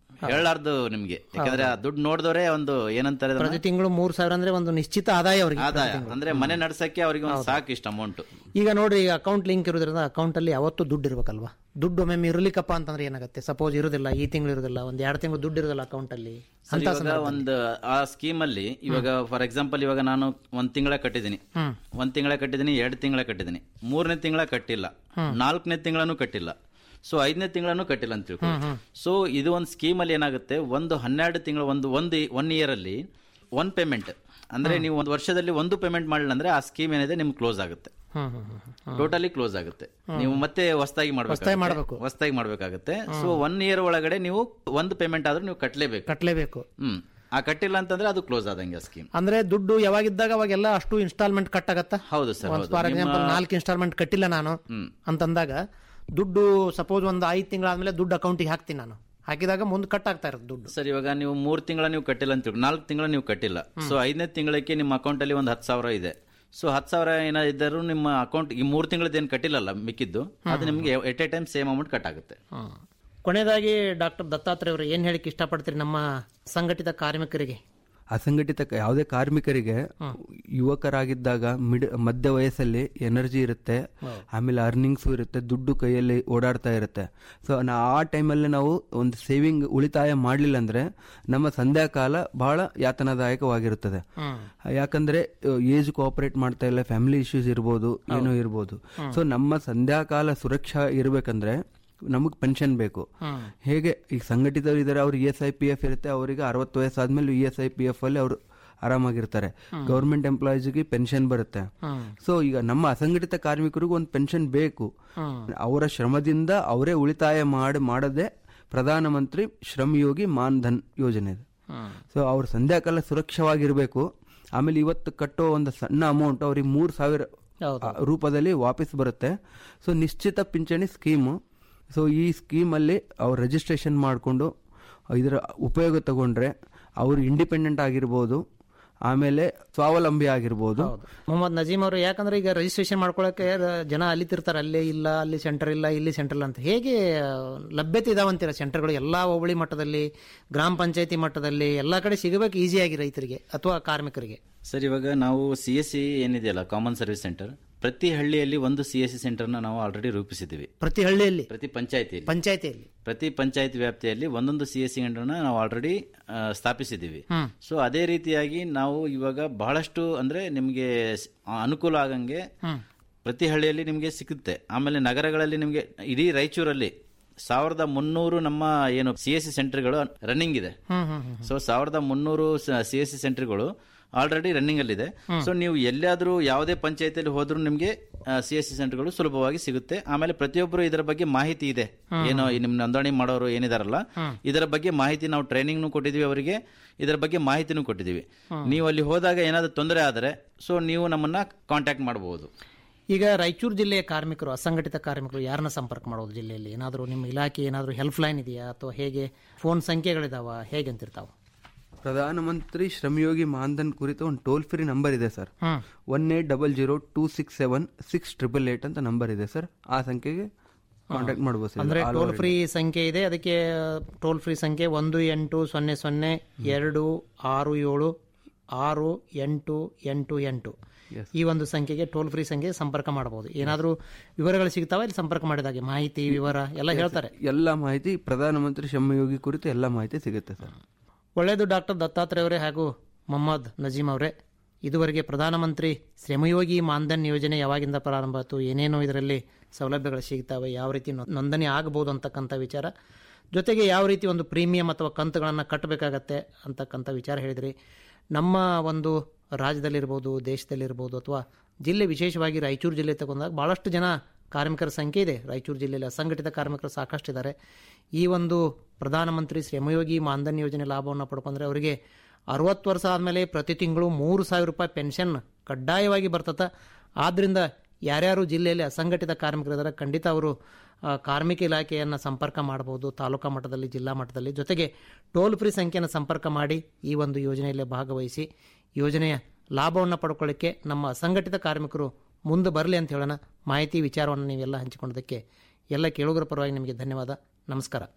ಹೇಳಲಾರ್ದು ನಿಮ್ಗೆ ಯಾಕಂದ್ರೆ ಆ ದುಡ್ಡು ನೋಡಿದವರೇ ಒಂದು ಏನಂತಾರೆ ಅದನ್ನ? ಪ್ರತಿ ತಿಂಗಳು ಮೂರು ಸಾವಿರ ಅಂದ್ರೆ ಒಂದು ನಿಶ್ಚಿತ ಆದಾಯ ಅವರಿಗೆ ಆದಾಯ ಅಂದ್ರೆ ಮನೆ ನಡ್ಸಕ್ಕೆ ಅವ್ರಿಗೆ ಒಂದು ಸಾಕು ಇಷ್ಟ ಅಮೌಂಟ್ ಈಗ ನೋಡ್ರಿ ಈಗ ಅಕೌಂಟ್ ಲಿಂಕ್ ಇರೋದ್ರಿಂದ ಅಕೌಂಟ್ ಅಲ್ಲಿ ಯಾವತ್ತೂ ದುಡ್ಡು ಇರ್ಬೇಕಲ್ವಾ ದುಡ್ಡು ಒಮ್ಮೆ ಇರ್ಲಿಕ್ಕಪ್ಪ ಅಂತಂದ್ರೆ ಏನಾಗುತ್ತೆ ಸಪೋಸ್ ಇರೋದಿಲ್ಲ ಈ ತಿಂಗಳು ಇರೋದಿಲ್ಲ ಒಂದ್ ಎರಡು ತಿಂಗಳು ದುಡ್ಡು ಇರೋದಿಲ್ಲ ಅಕೌಂಟ್ ಅಲ್ಲಿ ಅಂತ ಇವಾಗ ಒಂದು ಆ ಸ್ಕೀಮ್ ಅಲ್ಲಿ ಇವಾಗ ಫಾರ್ ಎಕ್ಸಾಂಪಲ್ ಇವಾಗ ನಾನು ಒಂದ್ ತಿಂಗಳ ಕಟ್ಟಿದ್ದೀನಿ ಹ್ಮ್. ಒಂದ್ ತಿಂಗಳ ಕಟ್ಟಿದ್ದೀನಿ ಎರಡು ತಿಂಗಳ ಕಟ್ಟಿದ್ದೀನಿ ಮೂರನೇ ತಿಂಗಳ ಕಟ್ಟಿಲ್ಲ ನಾಲ್ಕನೇ ತಿಂಗಳನ್ನು ಕಟ್ಟಿಲ್ಲ ಸೊ ಐದನೇ ತಿಂಗಳನ್ನು ಕಟ್ಟಿಲ್ಲ ಅಂತ ತಿಳ್ಕೊ ಸೊ ಇದು ಒಂದು ಸ್ಕೀಮ್ ಅಲ್ಲಿ ಏನಾಗುತ್ತೆ ಒಂದು ಹನ್ನೆರಡು ತಿಂಗಳು ಒಂದು ಒಂದು ಒನ್ ಇಯರ್ ಅಲ್ಲಿ ಒನ್ ಪೇಮೆಂಟ್ ಅಂದ್ರೆ ನೀವು ಒಂದು ವರ್ಷದಲ್ಲಿ ಒಂದು ಪೇಮೆಂಟ್ ಮಾಡಿಲ್ಲ ಅಂದ್ರೆ ಆ ಸ್ಕೀಮ್ ಏನಿದೆ ನಿಮ್ಗೆ ಕ್ಲೋಸ್ ಆಗುತ್ತೆ ಹ್ಮ್ ಹ್ಮ್ ಹ್ಮ್ ಹ್ಮ್. ಟೋಟಲಿ ಕ್ಲೋಸ್ ಆಗುತ್ತೆ ನೀವು ಮತ್ತೆ ಹೊಸದಾಗಿ ಹೊಸ್ದಾಗಿ ಮಾಡ್ಬೇಕು. ಮಾಡಬೇಕು ಹೊಸದಾಗಿ ಮಾಡ್ಬೇಕಾಗುತ್ತೆ ಸೊ ಒನ್ ಇಯರ್ ಒಳಗಡೆ ನೀವು ಒಂದು ಪೇಮೆಂಟ್ ಆದ್ರೂ ನೀವು ಕಟ್ಟಲೇಬೇಕು ಕಟ್ಟಲೇಬೇಕು ಹ್ಮ್ ಆ ಕಟ್ಟಿಲ್ಲ ಅಂತಂದ್ರೆ ಅದು ಕ್ಲೋಸ್ ಆದಂಗೆ ಸ್ಕೀಮ್ ಅಂದ್ರೆ ದುಡ್ಡು ಯಾವಾಗಿದ್ದಾಗ ಅವಾಗೆಲ್ಲ ಅಷ್ಟು ಇನ್ಸ್ಟಾಲ್ಮೆಂಟ್ ಕಟ್ ಆಗತ್ತಾ ಹೌದು ಸರ್ ಹೌದು ಫಾರ್ ನಿಮ್ಮ- ಎಕ್ಸಾಂಪಲ್ ನಾಲ್ಕು ಇನ್ಸ್ಟಾಲ್ಮೆಂಟ್ ಕಟ್ಟಿಲ್ಲ ನಾನು ಹ್ಮ್. ಅಂತಂದಾಗ ದುಡ್ಡು ಸಪೋಸ್ ಒಂದು ಐದು ತಿಂಗಳಾದ್ಮೇಲೆ ದುಡ್ಡು ಅಕೌಂಟಿಗೆ ಹಾಕ್ತೀನಿ ನಾನು ಹಾಕಿದಾಗ ಮುಂದೆ ಕಟ್ ಆಗ್ತಾ ಇರೋದು ದುಡ್ಡು ಸರ್ ಇವಾಗ ನೀವು ಮೂರ್ ತಿಂಗಳ ನೀವು ಕಟ್ಟಿಲ್ಲ ಅಂತ ತಿಳ್ಕೊ ನಾಲ್ಕು ತಿಂಗಳ ನೀವು ಕಟ್ಟಿಲ್ಲ ಸೊ ಐದನೇ ತಿಂಗಳಕ್ಕೆ ನಿಮ್ಮ ಅಕೌಂಟ್ ಅಲ್ಲಿ ಒಂದು ಹತ್ತು ಸಾವಿರ ಇದೆ ಸೊ ಹತ್ತು ಸಾವಿರ ಏನೋ ಇದ್ದರೂ ನಿಮ್ಮ ಅಕೌಂಟ್ ಈ ಮೂರು ತಿಂಗಳದ್ದು ಏನು ಕಟ್ಟಿಲ್ಲಲ್ಲ ಮಿಕ್ಕಿದ್ದು ಅದು ನಿಮಗೆ at a time same amount cut ಆಗುತ್ತೆ ಕೊನೆಯದಾಗಿ ಡಾಕ್ಟರ್ ದತ್ತಾತ್ರೇಯ ಅವರು ಏನ್ ಹೇಳಿಕ್ಕೆ ಇಷ್ಟಪಡ್ತೀರಿ ನಮ್ಮ ಸಂಘಟಿತ ಕಾರ್ಮಿಕರಿಗೆ ಅಸಂಘಟಿತ ಕ- ಯಾವುದೇ ಕಾರ್ಮಿಕರಿಗೆ ಯುವಕರಾಗಿದ್ದಾಗ ಮಿಡ್ ಮಧ್ಯ ವಯಸ್ಸಲ್ಲಿ ಎನರ್ಜಿ ಇರುತ್ತೆ ಆಮೇಲೆ ಅರ್ನಿಂಗ್ಸು ಇರುತ್ತೆ ದುಡ್ಡು ಕೈಯಲ್ಲಿ ಓಡಾಡ್ತಾ ಇರುತ್ತೆ ಸೊ ಆ ಟೈಮಲ್ಲಿ ನಾವು ಒಂದು ಸೇವಿಂಗ್ ಉಳಿತಾಯ ಮಾಡಲಿಲ್ಲ ಅಂದ್ರೆ ನಮ್ಮ ಸಂಧ್ಯಾಕಾಲ ಬಹಳ ಯಾತನಾದಾಯಕವಾಗಿರುತ್ತದೆ ಯಾಕಂದ್ರೆ ಏಜ್ ಕೋಆಪರೇಟ್ ಮಾಡ್ತಾ ಇಲ್ಲ ಫ್ಯಾಮಿಲಿ ಇಶ್ಯೂಸ್ ಇರ್ಬೋದು ಏನೋ ಇರ್ಬೋದು ಸೊ ನಮ್ಮ ಸಂಧ್ಯಾಕಾಲ ಸುರಕ್ಷಾ ಇರಬೇಕಂದ್ರೆ ನಮಗೆ ಪೆನ್ಷನ್ ಬೇಕು ಹೇಗೆ ಈಗ ಸಂಘಟಿತರು ಇದ್ದಾರೆ ಅವ್ರು E S I P F ಇರುತ್ತೆ ಅವರಿಗೆ ಅರವತ್ತು ವಯಸ್ಸಾದ್ಮೇಲೆ E S I P F ಅಲ್ಲಿ ಅವರು ಆರಾಮಾಗಿರ್ತಾರೆ ಗೌರ್ಮೆಂಟ್ ಎಂಪ್ಲಾಯೀಸ್ಗೆ ಪೆನ್ಷನ್ ಬರುತ್ತೆ ಸೊ ಈಗ ನಮ್ಮ ಅಸಂಘಟಿತ ಕಾರ್ಮಿಕರಿಗೂ ಒಂದು ಪೆನ್ಷನ್ ಬೇಕು ಅವರ ಶ್ರಮದಿಂದ ಅವರೇ ಉಳಿತಾಯ ಮಾಡಿ ಮಾಡದೆ ಪ್ರಧಾನಮಂತ್ರಿ ಶ್ರಮಯೋಗಿ ಮಾನ್ಧನ್ ಯೋಜನೆ ಇದೆ ಸೊ ಅವ್ರ ಸಂಧ್ಯಾಕಾಲ ಸುರಕ್ಷವಾಗಿರಬೇಕು ಆಮೇಲೆ ಇವತ್ತು ಕಟ್ಟೋ ಒಂದು ಸಣ್ಣ ಅಮೌಂಟ್ ಅವ್ರಿಗೆ ಮೂರು ಸಾವಿರ ಆ, ರೂಪದಲ್ಲಿ ವಾಪಸ್ ಬರುತ್ತೆ ಸೊ ನಿಶ್ಚಿತ ಪಿಂಚಣಿ ಸ್ಕೀಮು ಸೊ ಈ ಸ್ಕೀಮಲ್ಲಿ ಅವ್ರು ರಿಜಿಸ್ಟ್ರೇಷನ್ ಮಾಡಿಕೊಂಡು ಇದರ ಉಪಯೋಗ ತಗೊಂಡ್ರೆ ಅವರು ಇಂಡಿಪೆಂಡೆಂಟ್ ಆಗಿರ್ಬೋದು ಆಮೇಲೆ ಸ್ವಾವಲಂಬಿ ಆಗಿರ್ಬೋದು ಮೊಹಮ್ಮದ್ ನಜೀಮ್ ಅವರು ಯಾಕಂದ್ರೆ ಈಗ ರಿಜಿಸ್ಟ್ರೇಷನ್ ಮಾಡ್ಕೊಳಕ್ಕೆ ಜನ ಅಲ್ಲಿತಿರ್ತಾರೆ ಅಲ್ಲೇ ಇಲ್ಲ ಅಲ್ಲಿ ಸೆಂಟರ್ ಇಲ್ಲ ಇಲ್ಲಿ ಸೆಂಟರ್ ಇಲ್ಲ ಅಂತ ಹೇಗೆ ಆ, ಲಭ್ಯತೆ ಇದಾವಂತೀರ ಸೆಂಟರ್ಗಳು ಎಲ್ಲಾ ಹೋಬಳಿ ಮಟ್ಟದಲ್ಲಿ ಗ್ರಾಮ ಪಂಚಾಯತಿ ಮಟ್ಟದಲ್ಲಿ ಎಲ್ಲಾ ಕಡೆ ಸಿಗಬೇಕು ಈಸಿಯಾಗಿ ರೈತರಿಗೆ ಅಥವಾ ಕಾರ್ಮಿಕರಿಗೆ ಸರ್ ಇವಾಗ ನಾವು ಸಿ ಎಸ್ ಸಿ ಏನಿದೆಯಲ್ಲ ಕಾಮನ್ ಸರ್ವಿಸ್ ಸೆಂಟರ್ ಪ್ರತಿ ಹಳ್ಳಿಯಲ್ಲಿ ಒಂದು ಸಿ ಎಸ್ ಸಿ ಸೆಂಟರ್ನ ನಾವು ಆಲ್ರೆಡಿ ರೂಪಿಸಿದ್ದೀವಿ ಪ್ರತಿ ಹಳ್ಳಿಯಲ್ಲಿ ಪ್ರತಿ ಪಂಚಾಯತಿಯಲ್ಲಿ ಪಂಚಾಯತಿಯಲ್ಲಿ ಪ್ರತಿ ಪಂಚಾಯತ್ ವ್ಯಾಪ್ತಿಯಲ್ಲಿ ಒಂದೊಂದು ಸಿ ಎಸ್ ಸಿ ಸೆಂಟರ್ನ ನಾವು ಆಲ್ರೆಡಿ ಸ್ಥಾಪಿಸಿದ್ದೀವಿ ಹ್ಮ್. ಸೊ ಅದೇ ರೀತಿಯಾಗಿ ನಾವು ಇವಾಗ ಬಹಳಷ್ಟು ಅಂದ್ರೆ ನಿಮಗೆ ಸ್- ಅನುಕೂಲ ಆಗಂಗೆ ಪ್ರತಿ ಹಳ್ಳಿಯಲ್ಲಿ ನಿಮಗೆ ಸಿಗುತ್ತೆ ಆಮೇಲೆ ನಗರಗಳಲ್ಲಿ ನಿಮಗೆ ಇಡೀ ರಾಯಚೂರಲ್ಲಿ ಸಾವಿರದ ಮುನ್ನೂರು ನಮ್ಮ ಏನು ಸಿ ಎಸ್ ಸಿ ಸೆಂಟರ್ಗಳು ರನ್ನಿಂಗ್ ಇದೆ ಹ್ಮ್ ಹ್ಮ್ ಹ್ಮ್ ಸೊ ಸಾವಿರದ ಮುನ್ನೂರು ಸಿ ಎಸ್ ಸಿ ಸೆಂಟರ್ಗಳು ಆಲ್ರೆಡಿ ರನ್ನಿಂಗ್ ಅಲ್ಲಿ ಇದೆ ಸೊ ನೀವು ಎಲ್ಲಾದ್ರೂ ಯಾವುದೇ ಪಂಚಾಯತಿಯಲ್ಲಿ ಹೋದ್ರೂ ನಿಮಗೆ ಸಿ ಎಸ್ ಸಿ ಸೆಂಟರ್ಗಳು ಸುಲಭವಾಗಿ ಸಿಗುತ್ತೆ ಆಮೇಲೆ ಪ್ರತಿಯೊಬ್ಬರು ಇದರ ಬಗ್ಗೆ ಮಾಹಿತಿ ಇದೆ ಏನೋ ಈ ನಿಮ್ ನೋಂದಣಿ ಮಾಡೋರು ಏನಿದಾರಲ್ಲ ಇದರ ಬಗ್ಗೆ ಮಾಹಿತಿ ನಾವು ಟ್ರೈನಿಂಗ್ ಕೊಟ್ಟಿದೀವಿ ಅವರಿಗೆ ಇದರ ಬಗ್ಗೆ ಮಾಹಿತಿನೂ ಕೊಟ್ಟಿದೀವಿ ನೀವು ಅಲ್ಲಿ ಹೋದಾಗ ಏನಾದ್ರು ತೊಂದರೆ ಆದರೆ ಸೊ ನೀವು ನಮ್ಮನ್ನ ಕಾಂಟ್ಯಾಕ್ಟ್ ಮಾಡಬಹುದು ಈಗ ರಾಯಚೂರು ಜಿಲ್ಲೆಯ ಕಾರ್ಮಿಕರು ಅಸಂಘಟಿತ ಕಾರ್ಮಿಕರು ಯಾರನ್ನ ಸಂಪರ್ಕ ಮಾಡೋದು ಜಿಲ್ಲೆಯಲ್ಲಿ ಏನಾದರೂ ನಿಮ್ಮ ಇಲಾಖೆ ಏನಾದರೂ ಹೆಲ್ಪ್ ಲೈನ್ ಇದೆಯಾ ಅಥವಾ ಹೇಗೆ ಫೋನ್ ಸಂಖ್ಯೆಗಳಿದಾವ ಹೇಗೆ ಅಂತಿರ್ತಾವ ಪ್ರಧಾನಮಂತ್ರಿ ಶ್ರಮಯೋಗಿ ಮಾನ್ಧನ್ ಕುರಿತು ಒಂದು ಟೋಲ್ ಫ್ರೀ ನಂಬರ್ ಇದೆ sir hmm. One eight double zero two six seven six triple eight ಅಂತ ನಂಬರ್ ಇದೆ ಸರ್ ಆ ಸಂಖ್ಯೆಗೆ ಕಾಂಟ್ಯಾಕ್ಟ್ ಮಾಡಬಹುದು ಸರ್ ಅಂದ್ರೆ All ಟೋಲ್ over ಫ್ರೀ ಸಂಖ್ಯೆ ಇದೆ ಅದಕ್ಕೆ ಟೋಲ್ ಫ್ರೀ ಸಂಖ್ಯೆ ಒಂದು ಎಂಟು ಸೊನ್ನೆ ಸೊನ್ನೆ ಎರಡು ಆರು ಏಳು ಆರು ಎಂಟು ಎಂಟು ಎಂಟು ಈ ಒಂದು ಸಂಖ್ಯೆಗೆ ಟೋಲ್ ಫ್ರೀ ಸಂಖ್ಯೆ ಸಂಪರ್ಕ ಮಾಡಬಹುದು ಏನಾದರೂ ವಿವರಗಳು ಸಿಗ್ತಾವ ಇಲ್ಲಿ ಸಂಪರ್ಕ ಮಾಡಿದಾಗೆ ಮಾಹಿತಿ ವಿವರ ಎಲ್ಲ ಹೇಳ್ತಾರೆ ಎಲ್ಲ ಮಾಹಿತಿ ಪ್ರಧಾನಮಂತ್ರಿ ಶ್ರಮಯೋಗಿ ಕುರಿತು ಎಲ್ಲ ಮಾಹಿತಿ ಸಿಗುತ್ತೆ ಸರ್ ಒಳ್ಳೆಯದು ಡಾಕ್ಟರ್ ದತ್ತಾತ್ರೇಯ ಅವರೇ ಹಾಗೂ ಮೊಹಮ್ಮದ್ ನಜೀಮ್ ಅವರೇ ಇದುವರೆಗೆ ಪ್ರಧಾನಮಂತ್ರಿ ಶ್ರಮಯೋಗಿ ಮಾನ್ಧನ್ ಯೋಜನೆ ಯಾವಾಗಿಂದ ಪ್ರಾರಂಭ ಆಯಿತು ಏನೇನೋ ಇದರಲ್ಲಿ ಸೌಲಭ್ಯಗಳು ಸಿಗ್ತವೆ ಯಾವ ರೀತಿ ನೊ- ನೋಂದಣಿ ಆಗಬಹುದು ಅಂತಕ್ಕಂಥ ವಿಚಾರ ಜೊತೆಗೆ ಯಾವ ರೀತಿ ಒಂದು ಪ್ರೀಮಿಯಂ ಅಥವಾ ಕಂತುಗಳನ್ನು ಕಟ್ಟಬೇಕಾಗತ್ತೆ ಅಂತಕ್ಕಂಥ ವಿಚಾರ ಹೇಳಿದ್ರಿ ನಮ್ಮ ಒಂದು ರಾಜ್ಯದಲ್ಲಿರ್ಬೋದು ದೇಶದಲ್ಲಿರ್ಬೋದು ಅಥವಾ ಜಿಲ್ಲೆ ವಿಶೇಷವಾಗಿ ರಾಯಚೂರು ಜಿಲ್ಲೆ ತಗೊಂಡಾಗ ಭಾಳಷ್ಟು ಜನ ಕಾರ್ಮಿಕರ ಸಂಖ್ಯೆ ಇದೆ ರಾಯಚೂರು ಜಿಲ್ಲೆಯಲ್ಲಿ ಅಸಂಘಟಿತ ಕಾರ್ಮಿಕರು ಸಾಕಷ್ಟಿದ್ದಾರೆ ಈ ಒಂದು ಪ್ರಧಾನಮಂತ್ರಿ ಶ್ರಮಯೋಗಿ ಮಾನ್ಧನ್ ಯೋಜನೆ ಲಾಭವನ್ನು ಪಡ್ಕೊಂಡ್ರೆ ಅವರಿಗೆ ಅರವತ್ತು ವರ್ಷ ಆದಮೇಲೆ ಪ್ರತಿ ತಿಂಗಳು ಮೂರು ಸಾವಿರ ರೂಪಾಯಿ ಪೆನ್ಷನ್ ಕಡ್ಡಾಯವಾಗಿ ಬರ್ತದೆ ಆದ್ದರಿಂದ ಯಾರ್ಯಾರು ಜಿಲ್ಲೆಯಲ್ಲಿ ಅಸಂಘಟಿತ ಕಾರ್ಮಿಕರಿದ್ದಾರೆ ಖಂಡಿತ ಅವರು ಆ, ಕಾರ್ಮಿಕ ಇಲಾಖೆಯನ್ನು ಸಂಪರ್ಕ ಮಾಡಬಹುದು ತಾಲೂಕಾ ಮಟ್ಟದಲ್ಲಿ ಜಿಲ್ಲಾ ಮಟ್ಟದಲ್ಲಿ ಜೊತೆಗೆ ಟೋಲ್ ಫ್ರೀ ಸಂಖ್ಯೆಯನ್ನು ಸಂಪರ್ಕ ಮಾಡಿ ಈ ಒಂದು ಯೋಜನೆಯಲ್ಲಿ ಭಾಗವಹಿಸಿ ಯೋಜನೆಯ ಲಾಭವನ್ನು ಪಡ್ಕೊಳ್ಳಿಕ್ಕೆ ನಮ್ಮ ಅಸಂಘಟಿತ ಕಾರ್ಮಿಕರು ಮುಂದೆ ಬರಲಿ ಅಂತ ಹೇಳೋಣ ಮಾಹಿತಿ ವಿಚಾರವನ್ನು ನೀವೆಲ್ಲ ಹಂಚಿಕೊಂಡದಕ್ಕೆ ಎಲ್ಲ ಕೇಳುಗರ ಪರವಾಗಿ ನಿಮಗೆ ಧನ್ಯವಾದ ನಮಸ್ಕಾರ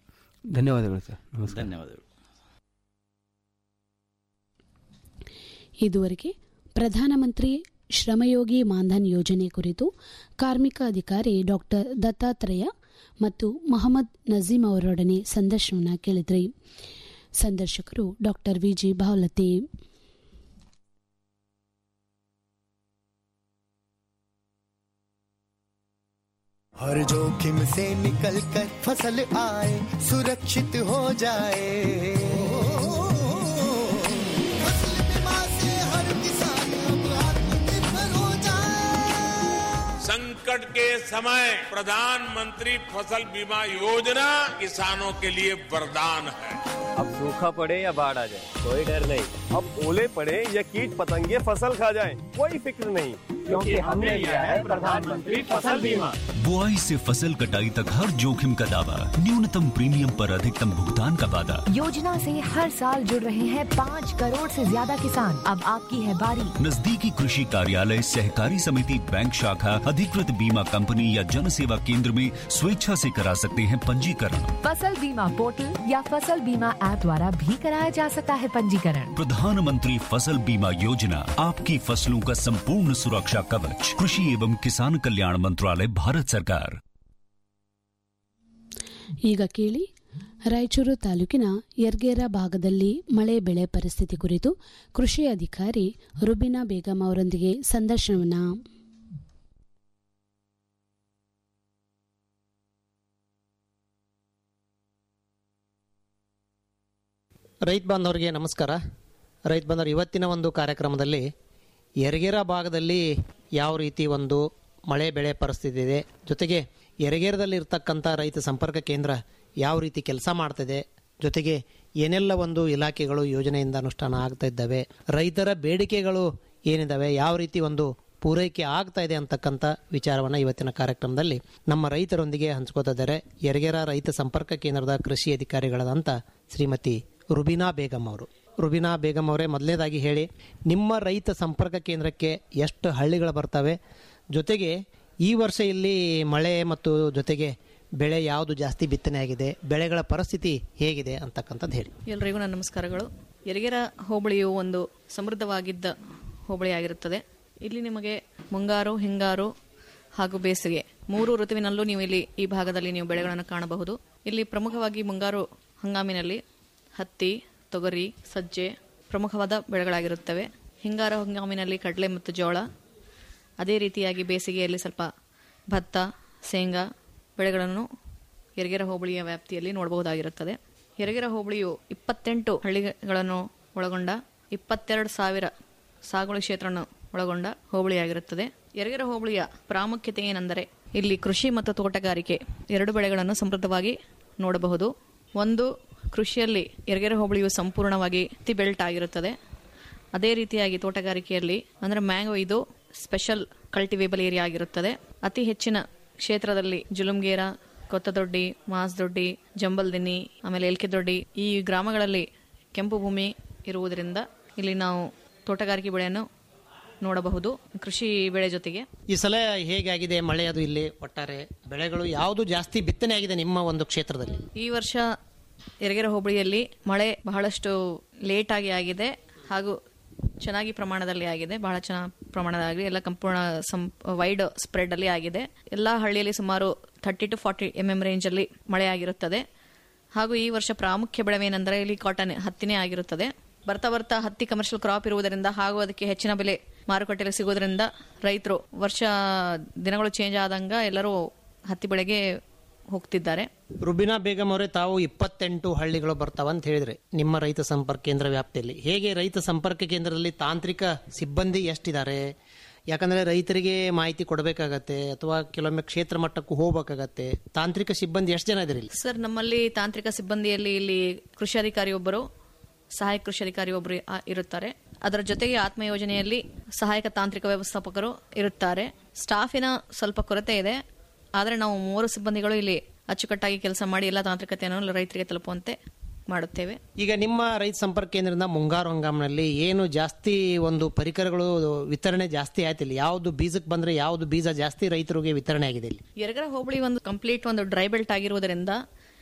ಧನ್ಯವಾದಗಳು ಸರ್ ನಮಸ್ಕಾರ ಧನ್ಯವಾದಗಳು ಇದುವರೆಗೆ ಪ್ರಧಾನಮಂತ್ರಿ ಶ್ರಮಯೋಗಿ ಮಾನ್ಧನ್ ಯೋಜನೆ ಕುರಿತು ಕಾರ್ಮಿಕ ಅಧಿಕಾರಿ ಡಾಕ್ಟರ್ ದತ್ತಾತ್ರೇಯ ಮತ್ತು ಮೊಹಮ್ಮದ್ ನಜೀಂ ಅವರೊಡನೆ ಸಂದರ್ಶನ ಕೇಳಿದ್ರಿ ಸಂದರ್ಶಕರು ಡಾಕ್ಟರ್ ವಿಜಿ ಭಾವಲತಿ हर जोखिम से निकल कर फसल आए सुरक्षित हो जाए फसल बीमा से हर किसान अब आत्मनिर्भर हो जाए संकट के समय प्रधानमंत्री फसल बीमा योजना किसानों के लिए वरदान है अब सूखा पड़े या बाढ़ आ जाए कोई डर नहीं अब ओले पड़े या कीट पतंगे फसल खा जाए कोई फिक्र नहीं क्योंकि हमने लिया है प्रधानमंत्री फसल बीमा बुआई से फसल कटाई तक हर जोखिम का दावा न्यूनतम प्रीमियम पर अधिकतम भुगतान का वादा योजना से हर साल जुड़ रहे हैं पाँच करोड़ से ज्यादा किसान अब आपकी है बारी नजदीकी कृषि कार्यालय सहकारी समिति बैंक शाखा अधिकृत बीमा कंपनी या जन सेवा केंद्र में स्वेच्छा से करा सकते हैं पंजीकरण फसल बीमा पोर्टल या फसल बीमा ऐप द्वारा भी कराया जा सकता है पंजीकरण प्रधानमंत्री फसल बीमा योजना आपकी फसलों का संपूर्ण सुरक्षा कवच कृषि एवं किसान कल्याण मंत्रालय भारत सरकार ಈಗ ಕೇಳಿ ರಾಯಚೂರು ತಾಲೂಕಿನ ಯರ್ಗೇರ ಭಾಗದಲ್ಲಿ ಮಳೆ ಬೆಳೆ ಪರಿಸ್ಥಿತಿ ಕುರಿತು ಕೃಷಿ ಅಧಿಕಾರಿ ರುಬಿನಾ ಬೇಗಂ ಅವರೊಂದಿಗೆ ಸಂದರ್ಶನವನ್ನ ರೈತ ಬಾಂಧವರಿಗೆ ನಮಸ್ಕಾರ ರೈತ ಬಾಂಧವರು ಇವತ್ತಿನ ಒಂದು ಕಾರ್ಯಕ್ರಮದಲ್ಲಿ ಯರಗೇರ ಭಾಗದಲ್ಲಿ ಯಾವ ರೀತಿ ಒಂದು ಮಳೆ ಬೆಳೆ ಪರಿಸ್ಥಿತಿ ಇದೆ ಜೊತೆಗೆ ಯರಗೇರದಲ್ಲಿ ಇರ್ತಕ್ಕಂಥ ರೈತ ಸಂಪರ್ಕ ಕೇಂದ್ರ ಯಾವ ರೀತಿ ಕೆಲಸ ಮಾಡ್ತಿದೆ ಜೊತೆಗೆ ಏನೆಲ್ಲ ಒಂದು ಇಲಾಖೆಗಳು ಯೋಜನೆಯಿಂದ ಅನುಷ್ಠಾನ ಆಗ್ತಾ ಇದ್ದಾವೆ ರೈತರ ಬೇಡಿಕೆಗಳು ಏನಿದ್ದಾವೆ ಯಾವ ರೀತಿ ಒಂದು ಪೂರೈಕೆ ಆಗ್ತಾ ಇದೆ ಅಂತಕ್ಕಂಥ ವಿಚಾರವನ್ನು ಇವತ್ತಿನ ಕಾರ್ಯಕ್ರಮದಲ್ಲಿ ನಮ್ಮ ರೈತರೊಂದಿಗೆ ಹಂಚ್ಕೋತಾ ಇದ್ದಾರೆ ಯರಗೇರ ರೈತ ಸಂಪರ್ಕ ಕೇಂದ್ರದ ಕೃಷಿ ಅಧಿಕಾರಿಗಳಾದಂಥ ಶ್ರೀಮತಿ ರುಬಿನಾ ಬೇಗಂ ಅವರು ರುಬಿನಾ ಬೇಗಂ ಅವರೇ ಮೊದಲನೇದಾಗಿ ಹೇಳಿ ನಿಮ್ಮ ರೈತ ಸಂಪರ್ಕ ಕೇಂದ್ರಕ್ಕೆ ಎಷ್ಟು ಹಳ್ಳಿಗಳು ಬರ್ತವೆ ಜೊತೆಗೆ ಈ ವರ್ಷ ಇಲ್ಲಿ ಮಳೆ ಮತ್ತು ಜೊತೆಗೆ ಬೆಳೆ ಯಾವುದು ಜಾಸ್ತಿ ಬಿತ್ತನೆ ಆಗಿದೆ ಬೆಳೆಗಳ ಪರಿಸ್ಥಿತಿ ಹೇಗಿದೆ ಅಂತಕ್ಕಂಥದ್ದು ಹೇಳಿ ಎಲ್ರಿಗೂ ನನ್ನ ನಮಸ್ಕಾರಗಳು ಯರಗೆರ ಹೋಬಳಿಯು ಒಂದು ಸಮೃದ್ಧವಾಗಿದ್ದ ಹೋಬಳಿಯಾಗಿರುತ್ತದೆ ಇಲ್ಲಿ ನಿಮಗೆ ಮುಂಗಾರು ಹಿಂಗಾರು ಹಾಗೂ ಬೇಸಿಗೆ ಮೂರು ಋತುವಿನಲ್ಲೂ ನೀವು ಇಲ್ಲಿ ಈ ಭಾಗದಲ್ಲಿ ನೀವು ಬೆಳೆಗಳನ್ನು ಕಾಣಬಹುದು ಇಲ್ಲಿ ಪ್ರಮುಖವಾಗಿ ಮುಂಗಾರು ಹಂಗಾಮಿನಲ್ಲಿ ಹತ್ತಿ ತೊಗರಿ ಸಜ್ಜೆ ಪ್ರಮುಖವಾದ ಬೆಳೆಗಳಾಗಿರುತ್ತವೆ ಹಿಂಗಾರು ಹಂಗಾಮಿನಲ್ಲಿ ಕಡಲೆ ಮತ್ತು ಜೋಳ ಅದೇ ರೀತಿಯಾಗಿ ಬೇಸಿಗೆಯಲ್ಲಿ ಸ್ವಲ್ಪ ಭತ್ತ ಶೇಂಗಾ ಬೆಳೆಗಳನ್ನು ಯರಗೆರ ಹೋಬಳಿಯ ವ್ಯಾಪ್ತಿಯಲ್ಲಿ ನೋಡಬಹುದಾಗಿರುತ್ತದೆ ಯರಗೆರ ಹೋಬಳಿಯು ಇಪ್ಪತ್ತೆಂಟು ಹಳ್ಳಿಗಳನ್ನು ಒಳಗೊಂಡ ಇಪ್ಪತ್ತೆರಡು ಸಾವಿರ ಸಾಗುವಳಿ ಕ್ಷೇತ್ರವನ್ನು ಒಳಗೊಂಡ ಹೋಬಳಿಯಾಗಿರುತ್ತದೆ ಯರಗೆರ ಹೋಬಳಿಯ ಪ್ರಾಮುಖ್ಯತೆ ಏನೆಂದರೆ ಇಲ್ಲಿ ಕೃಷಿ ಮತ್ತು ತೋಟಗಾರಿಕೆ ಎರಡು ಬೆಳೆಗಳನ್ನು ಸಮೃದ್ಧವಾಗಿ ನೋಡಬಹುದು ಒಂದು ಕೃಷಿಯಲ್ಲಿ ಯರಗೆರೆ ಹೋಬಳಿಯು ಸಂಪೂರ್ಣವಾಗಿ ಹತ್ತಿ ಬೆಲ್ಟ್ ಆಗಿರುತ್ತದೆ ಅದೇ ರೀತಿಯಾಗಿ ತೋಟಗಾರಿಕೆಯಲ್ಲಿ ಅಂದರೆ ಮ್ಯಾಂಗೋ ಇದು ಸ್ಪೆಷಲ್ ಕಲ್ಟಿವೇಬಲ್ ಏರಿಯಾ ಆಗಿರುತ್ತದೆ ಅತಿ ಹೆಚ್ಚಿನ ಕ್ಷೇತ್ರದಲ್ಲಿ ಜುಲುಮ್ಗೇರ ಕೊತ್ತದೊಡ್ಡಿ ಮಾಸ್ದೊಡ್ಡಿ ಜಂಬಲ್ದಿನ್ನಿ ಆಮೇಲೆ ಎಲ್ಕೆದೊಡ್ಡಿ ಈ ಗ್ರಾಮಗಳಲ್ಲಿ ಕೆಂಪು ಭೂಮಿ ಇರುವುದರಿಂದ ಇಲ್ಲಿ ನಾವು ತೋಟಗಾರಿಕೆ ಬೆಳೆಯನ್ನು ನೋಡಬಹುದು ಕೃಷಿ ಬೆಳೆ ಜೊತೆಗೆ ಈ ಸಲ ಹೇಗಾಗಿದೆ ಮಳೆ ಅದು ಇಲ್ಲಿ ಒಟ್ಟಾರೆ ಬೆಳೆಗಳು ಯಾವುದು ಜಾಸ್ತಿ ಬಿತ್ತನೆ ಆಗಿದೆ ನಿಮ್ಮ ಒಂದು ಕ್ಷೇತ್ರದಲ್ಲಿ ಈ ವರ್ಷ ಯರಗೆರೆ ಹೋಬಳಿಯಲ್ಲಿ ಮಳೆ ಬಹಳಷ್ಟು ಲೇಟ್ ಆಗಿ ಆಗಿದೆ ಹಾಗೂ ಚೆನ್ನಾಗಿ ಪ್ರಮಾಣದಲ್ಲಿ ಆಗಿದೆ ಬಹಳ ಚೆನ್ನಾಗಿ ಪ್ರಮಾಣದಾಗಿ ಎಲ್ಲ ಸಂಪೂರ್ಣ ಸಂ ವೈಡ್ ಸ್ಪ್ರೆಡ್ ಅಲ್ಲಿ ಆಗಿದೆ ಎಲ್ಲ ಹಳ್ಳಿಯಲ್ಲಿ ಸುಮಾರು thirty to forty M M range ಅಲ್ಲಿ ಮಳೆ ಆಗಿರುತ್ತದೆ ಹಾಗೂ ಈ ವರ್ಷ ಪ್ರಾಮುಖ್ಯ ಬೆಳೆವೇನೆಂದರೆ ಇಲ್ಲಿ ಕಾಟನ್ ಹತ್ತಿನೇ ಆಗಿರುತ್ತದೆ ಬರ್ತಾ ಬರ್ತಾ ಹತ್ತಿ ಕಮರ್ಷಿಯಲ್ ಕ್ರಾಪ್ ಇರುವುದರಿಂದ ಹಾಗೂ ಅದಕ್ಕೆ ಹೆಚ್ಚಿನ ಬೆಲೆ ಮಾರುಕಟ್ಟೆಯಲ್ಲಿ ಸಿಗೋದ್ರಿಂದ ರೈತರು ವರ್ಷ ದಿನಗಳು ಚೇಂಜ್ ಆದಂಗ ಎಲ್ಲರೂ ಹತ್ತಿ ಬೆಳೆಗೆ ಹೋಗ್ತಿದ್ದಾರೆ ರುಬಿನಾ ಬೇಗಂ ಅವರೇ ತಾವು ಇಪ್ಪತ್ತೆಂಟು ಹಳ್ಳಿಗಳು ಬರ್ತಾವ ಅಂತ ಹೇಳಿದ್ರೆ ನಿಮ್ಮ ರೈತ ಸಂಪರ್ಕ ಕೇಂದ್ರ ವ್ಯಾಪ್ತಿಯಲ್ಲಿ ಹೇಗೆ ರೈತ ಸಂಪರ್ಕ ಕೇಂದ್ರದಲ್ಲಿ ತಾಂತ್ರಿಕ ಸಿಬ್ಬಂದಿ ಎಷ್ಟಿದ್ದಾರೆ ಯಾಕಂದ್ರೆ ರೈತರಿಗೆ ಮಾಹಿತಿ ಕೊಡಬೇಕಾಗತ್ತೆ ಅಥವಾ ಕೆಲವೊಮ್ಮೆ ಕ್ಷೇತ್ರ ಮಟ್ಟಕ್ಕೂ ಹೋಗ್ಬೇಕಾಗತ್ತೆ ತಾಂತ್ರಿಕ ಸಿಬ್ಬಂದಿ ಎಷ್ಟು ಜನ ಇದ್ದೀರಿ ಇಲ್ಲಿ ಸರ್ ನಮ್ಮಲ್ಲಿ ತಾಂತ್ರಿಕ ಸಿಬ್ಬಂದಿಯಲ್ಲಿ ಇಲ್ಲಿ ಕೃಷಿ ಅಧಿಕಾರಿ ಒಬ್ಬರು ಸಹಾಯಕ ಕೃಷಿ ಅಧಿಕಾರಿ ಒಬ್ಬರು ಆ- ಇರುತ್ತಾರೆ ಅದರ ಜೊತೆಗೆ ಆತ್ಮ ಯೋಜನೆಯಲ್ಲಿ ಸಹಾಯಕ ತಾಂತ್ರಿಕ ವ್ಯವಸ್ಥಾಪಕರು ಇರುತ್ತಾರೆ ಸ್ಟಾಫಿನ ಸ್ವಲ್ಪ ಕೊರತೆ ಇದೆ ಆದರೆ ನಾವು ಮೂವರು ಸಿಬ್ಬಂದಿಗಳು ಇಲ್ಲಿ ಅಚ್ಚುಕಟ್ಟಾಗಿ ಕೆಲಸ ಮಾಡಿ ಎಲ್ಲ ತಾಂತ್ರಿಕತೆಯನ್ನು ರೈತರಿಗೆ ತಲುಪುವಂತೆ ಮಾಡುತ್ತೇವೆ ಈಗ ನಿಮ್ಮ ರೈತ ಸಂಪರ್ಕ ಕೇಂದ್ರದಿಂದ ಮುಂಗಾರು ಹಂಗಾಮಿನಲ್ಲಿ ಏನು ಜಾಸ್ತಿ ಒಂದು ಪರಿಕರಗಳು ವಿತರಣೆ ಜಾಸ್ತಿ ಆಯ್ತಿಲ್ಲ ಯಾವುದು ಬೀಜಕ್ಕೆ ಬಂದ್ರೆ ಯಾವುದು ಬೀಜ ಜಾಸ್ತಿ ರೈತರಿಗೆ ವಿತರಣೆ ಆಗಿದೆ ಇಲ್ಲಿ ಯರಗರ ಹೋಬಳಿ ಒಂದು ಕಂಪ್ಲೀಟ್ ಒಂದು ಡ್ರೈ ಬೆಲ್ಟ್ ಆಗಿರುವುದರಿಂದ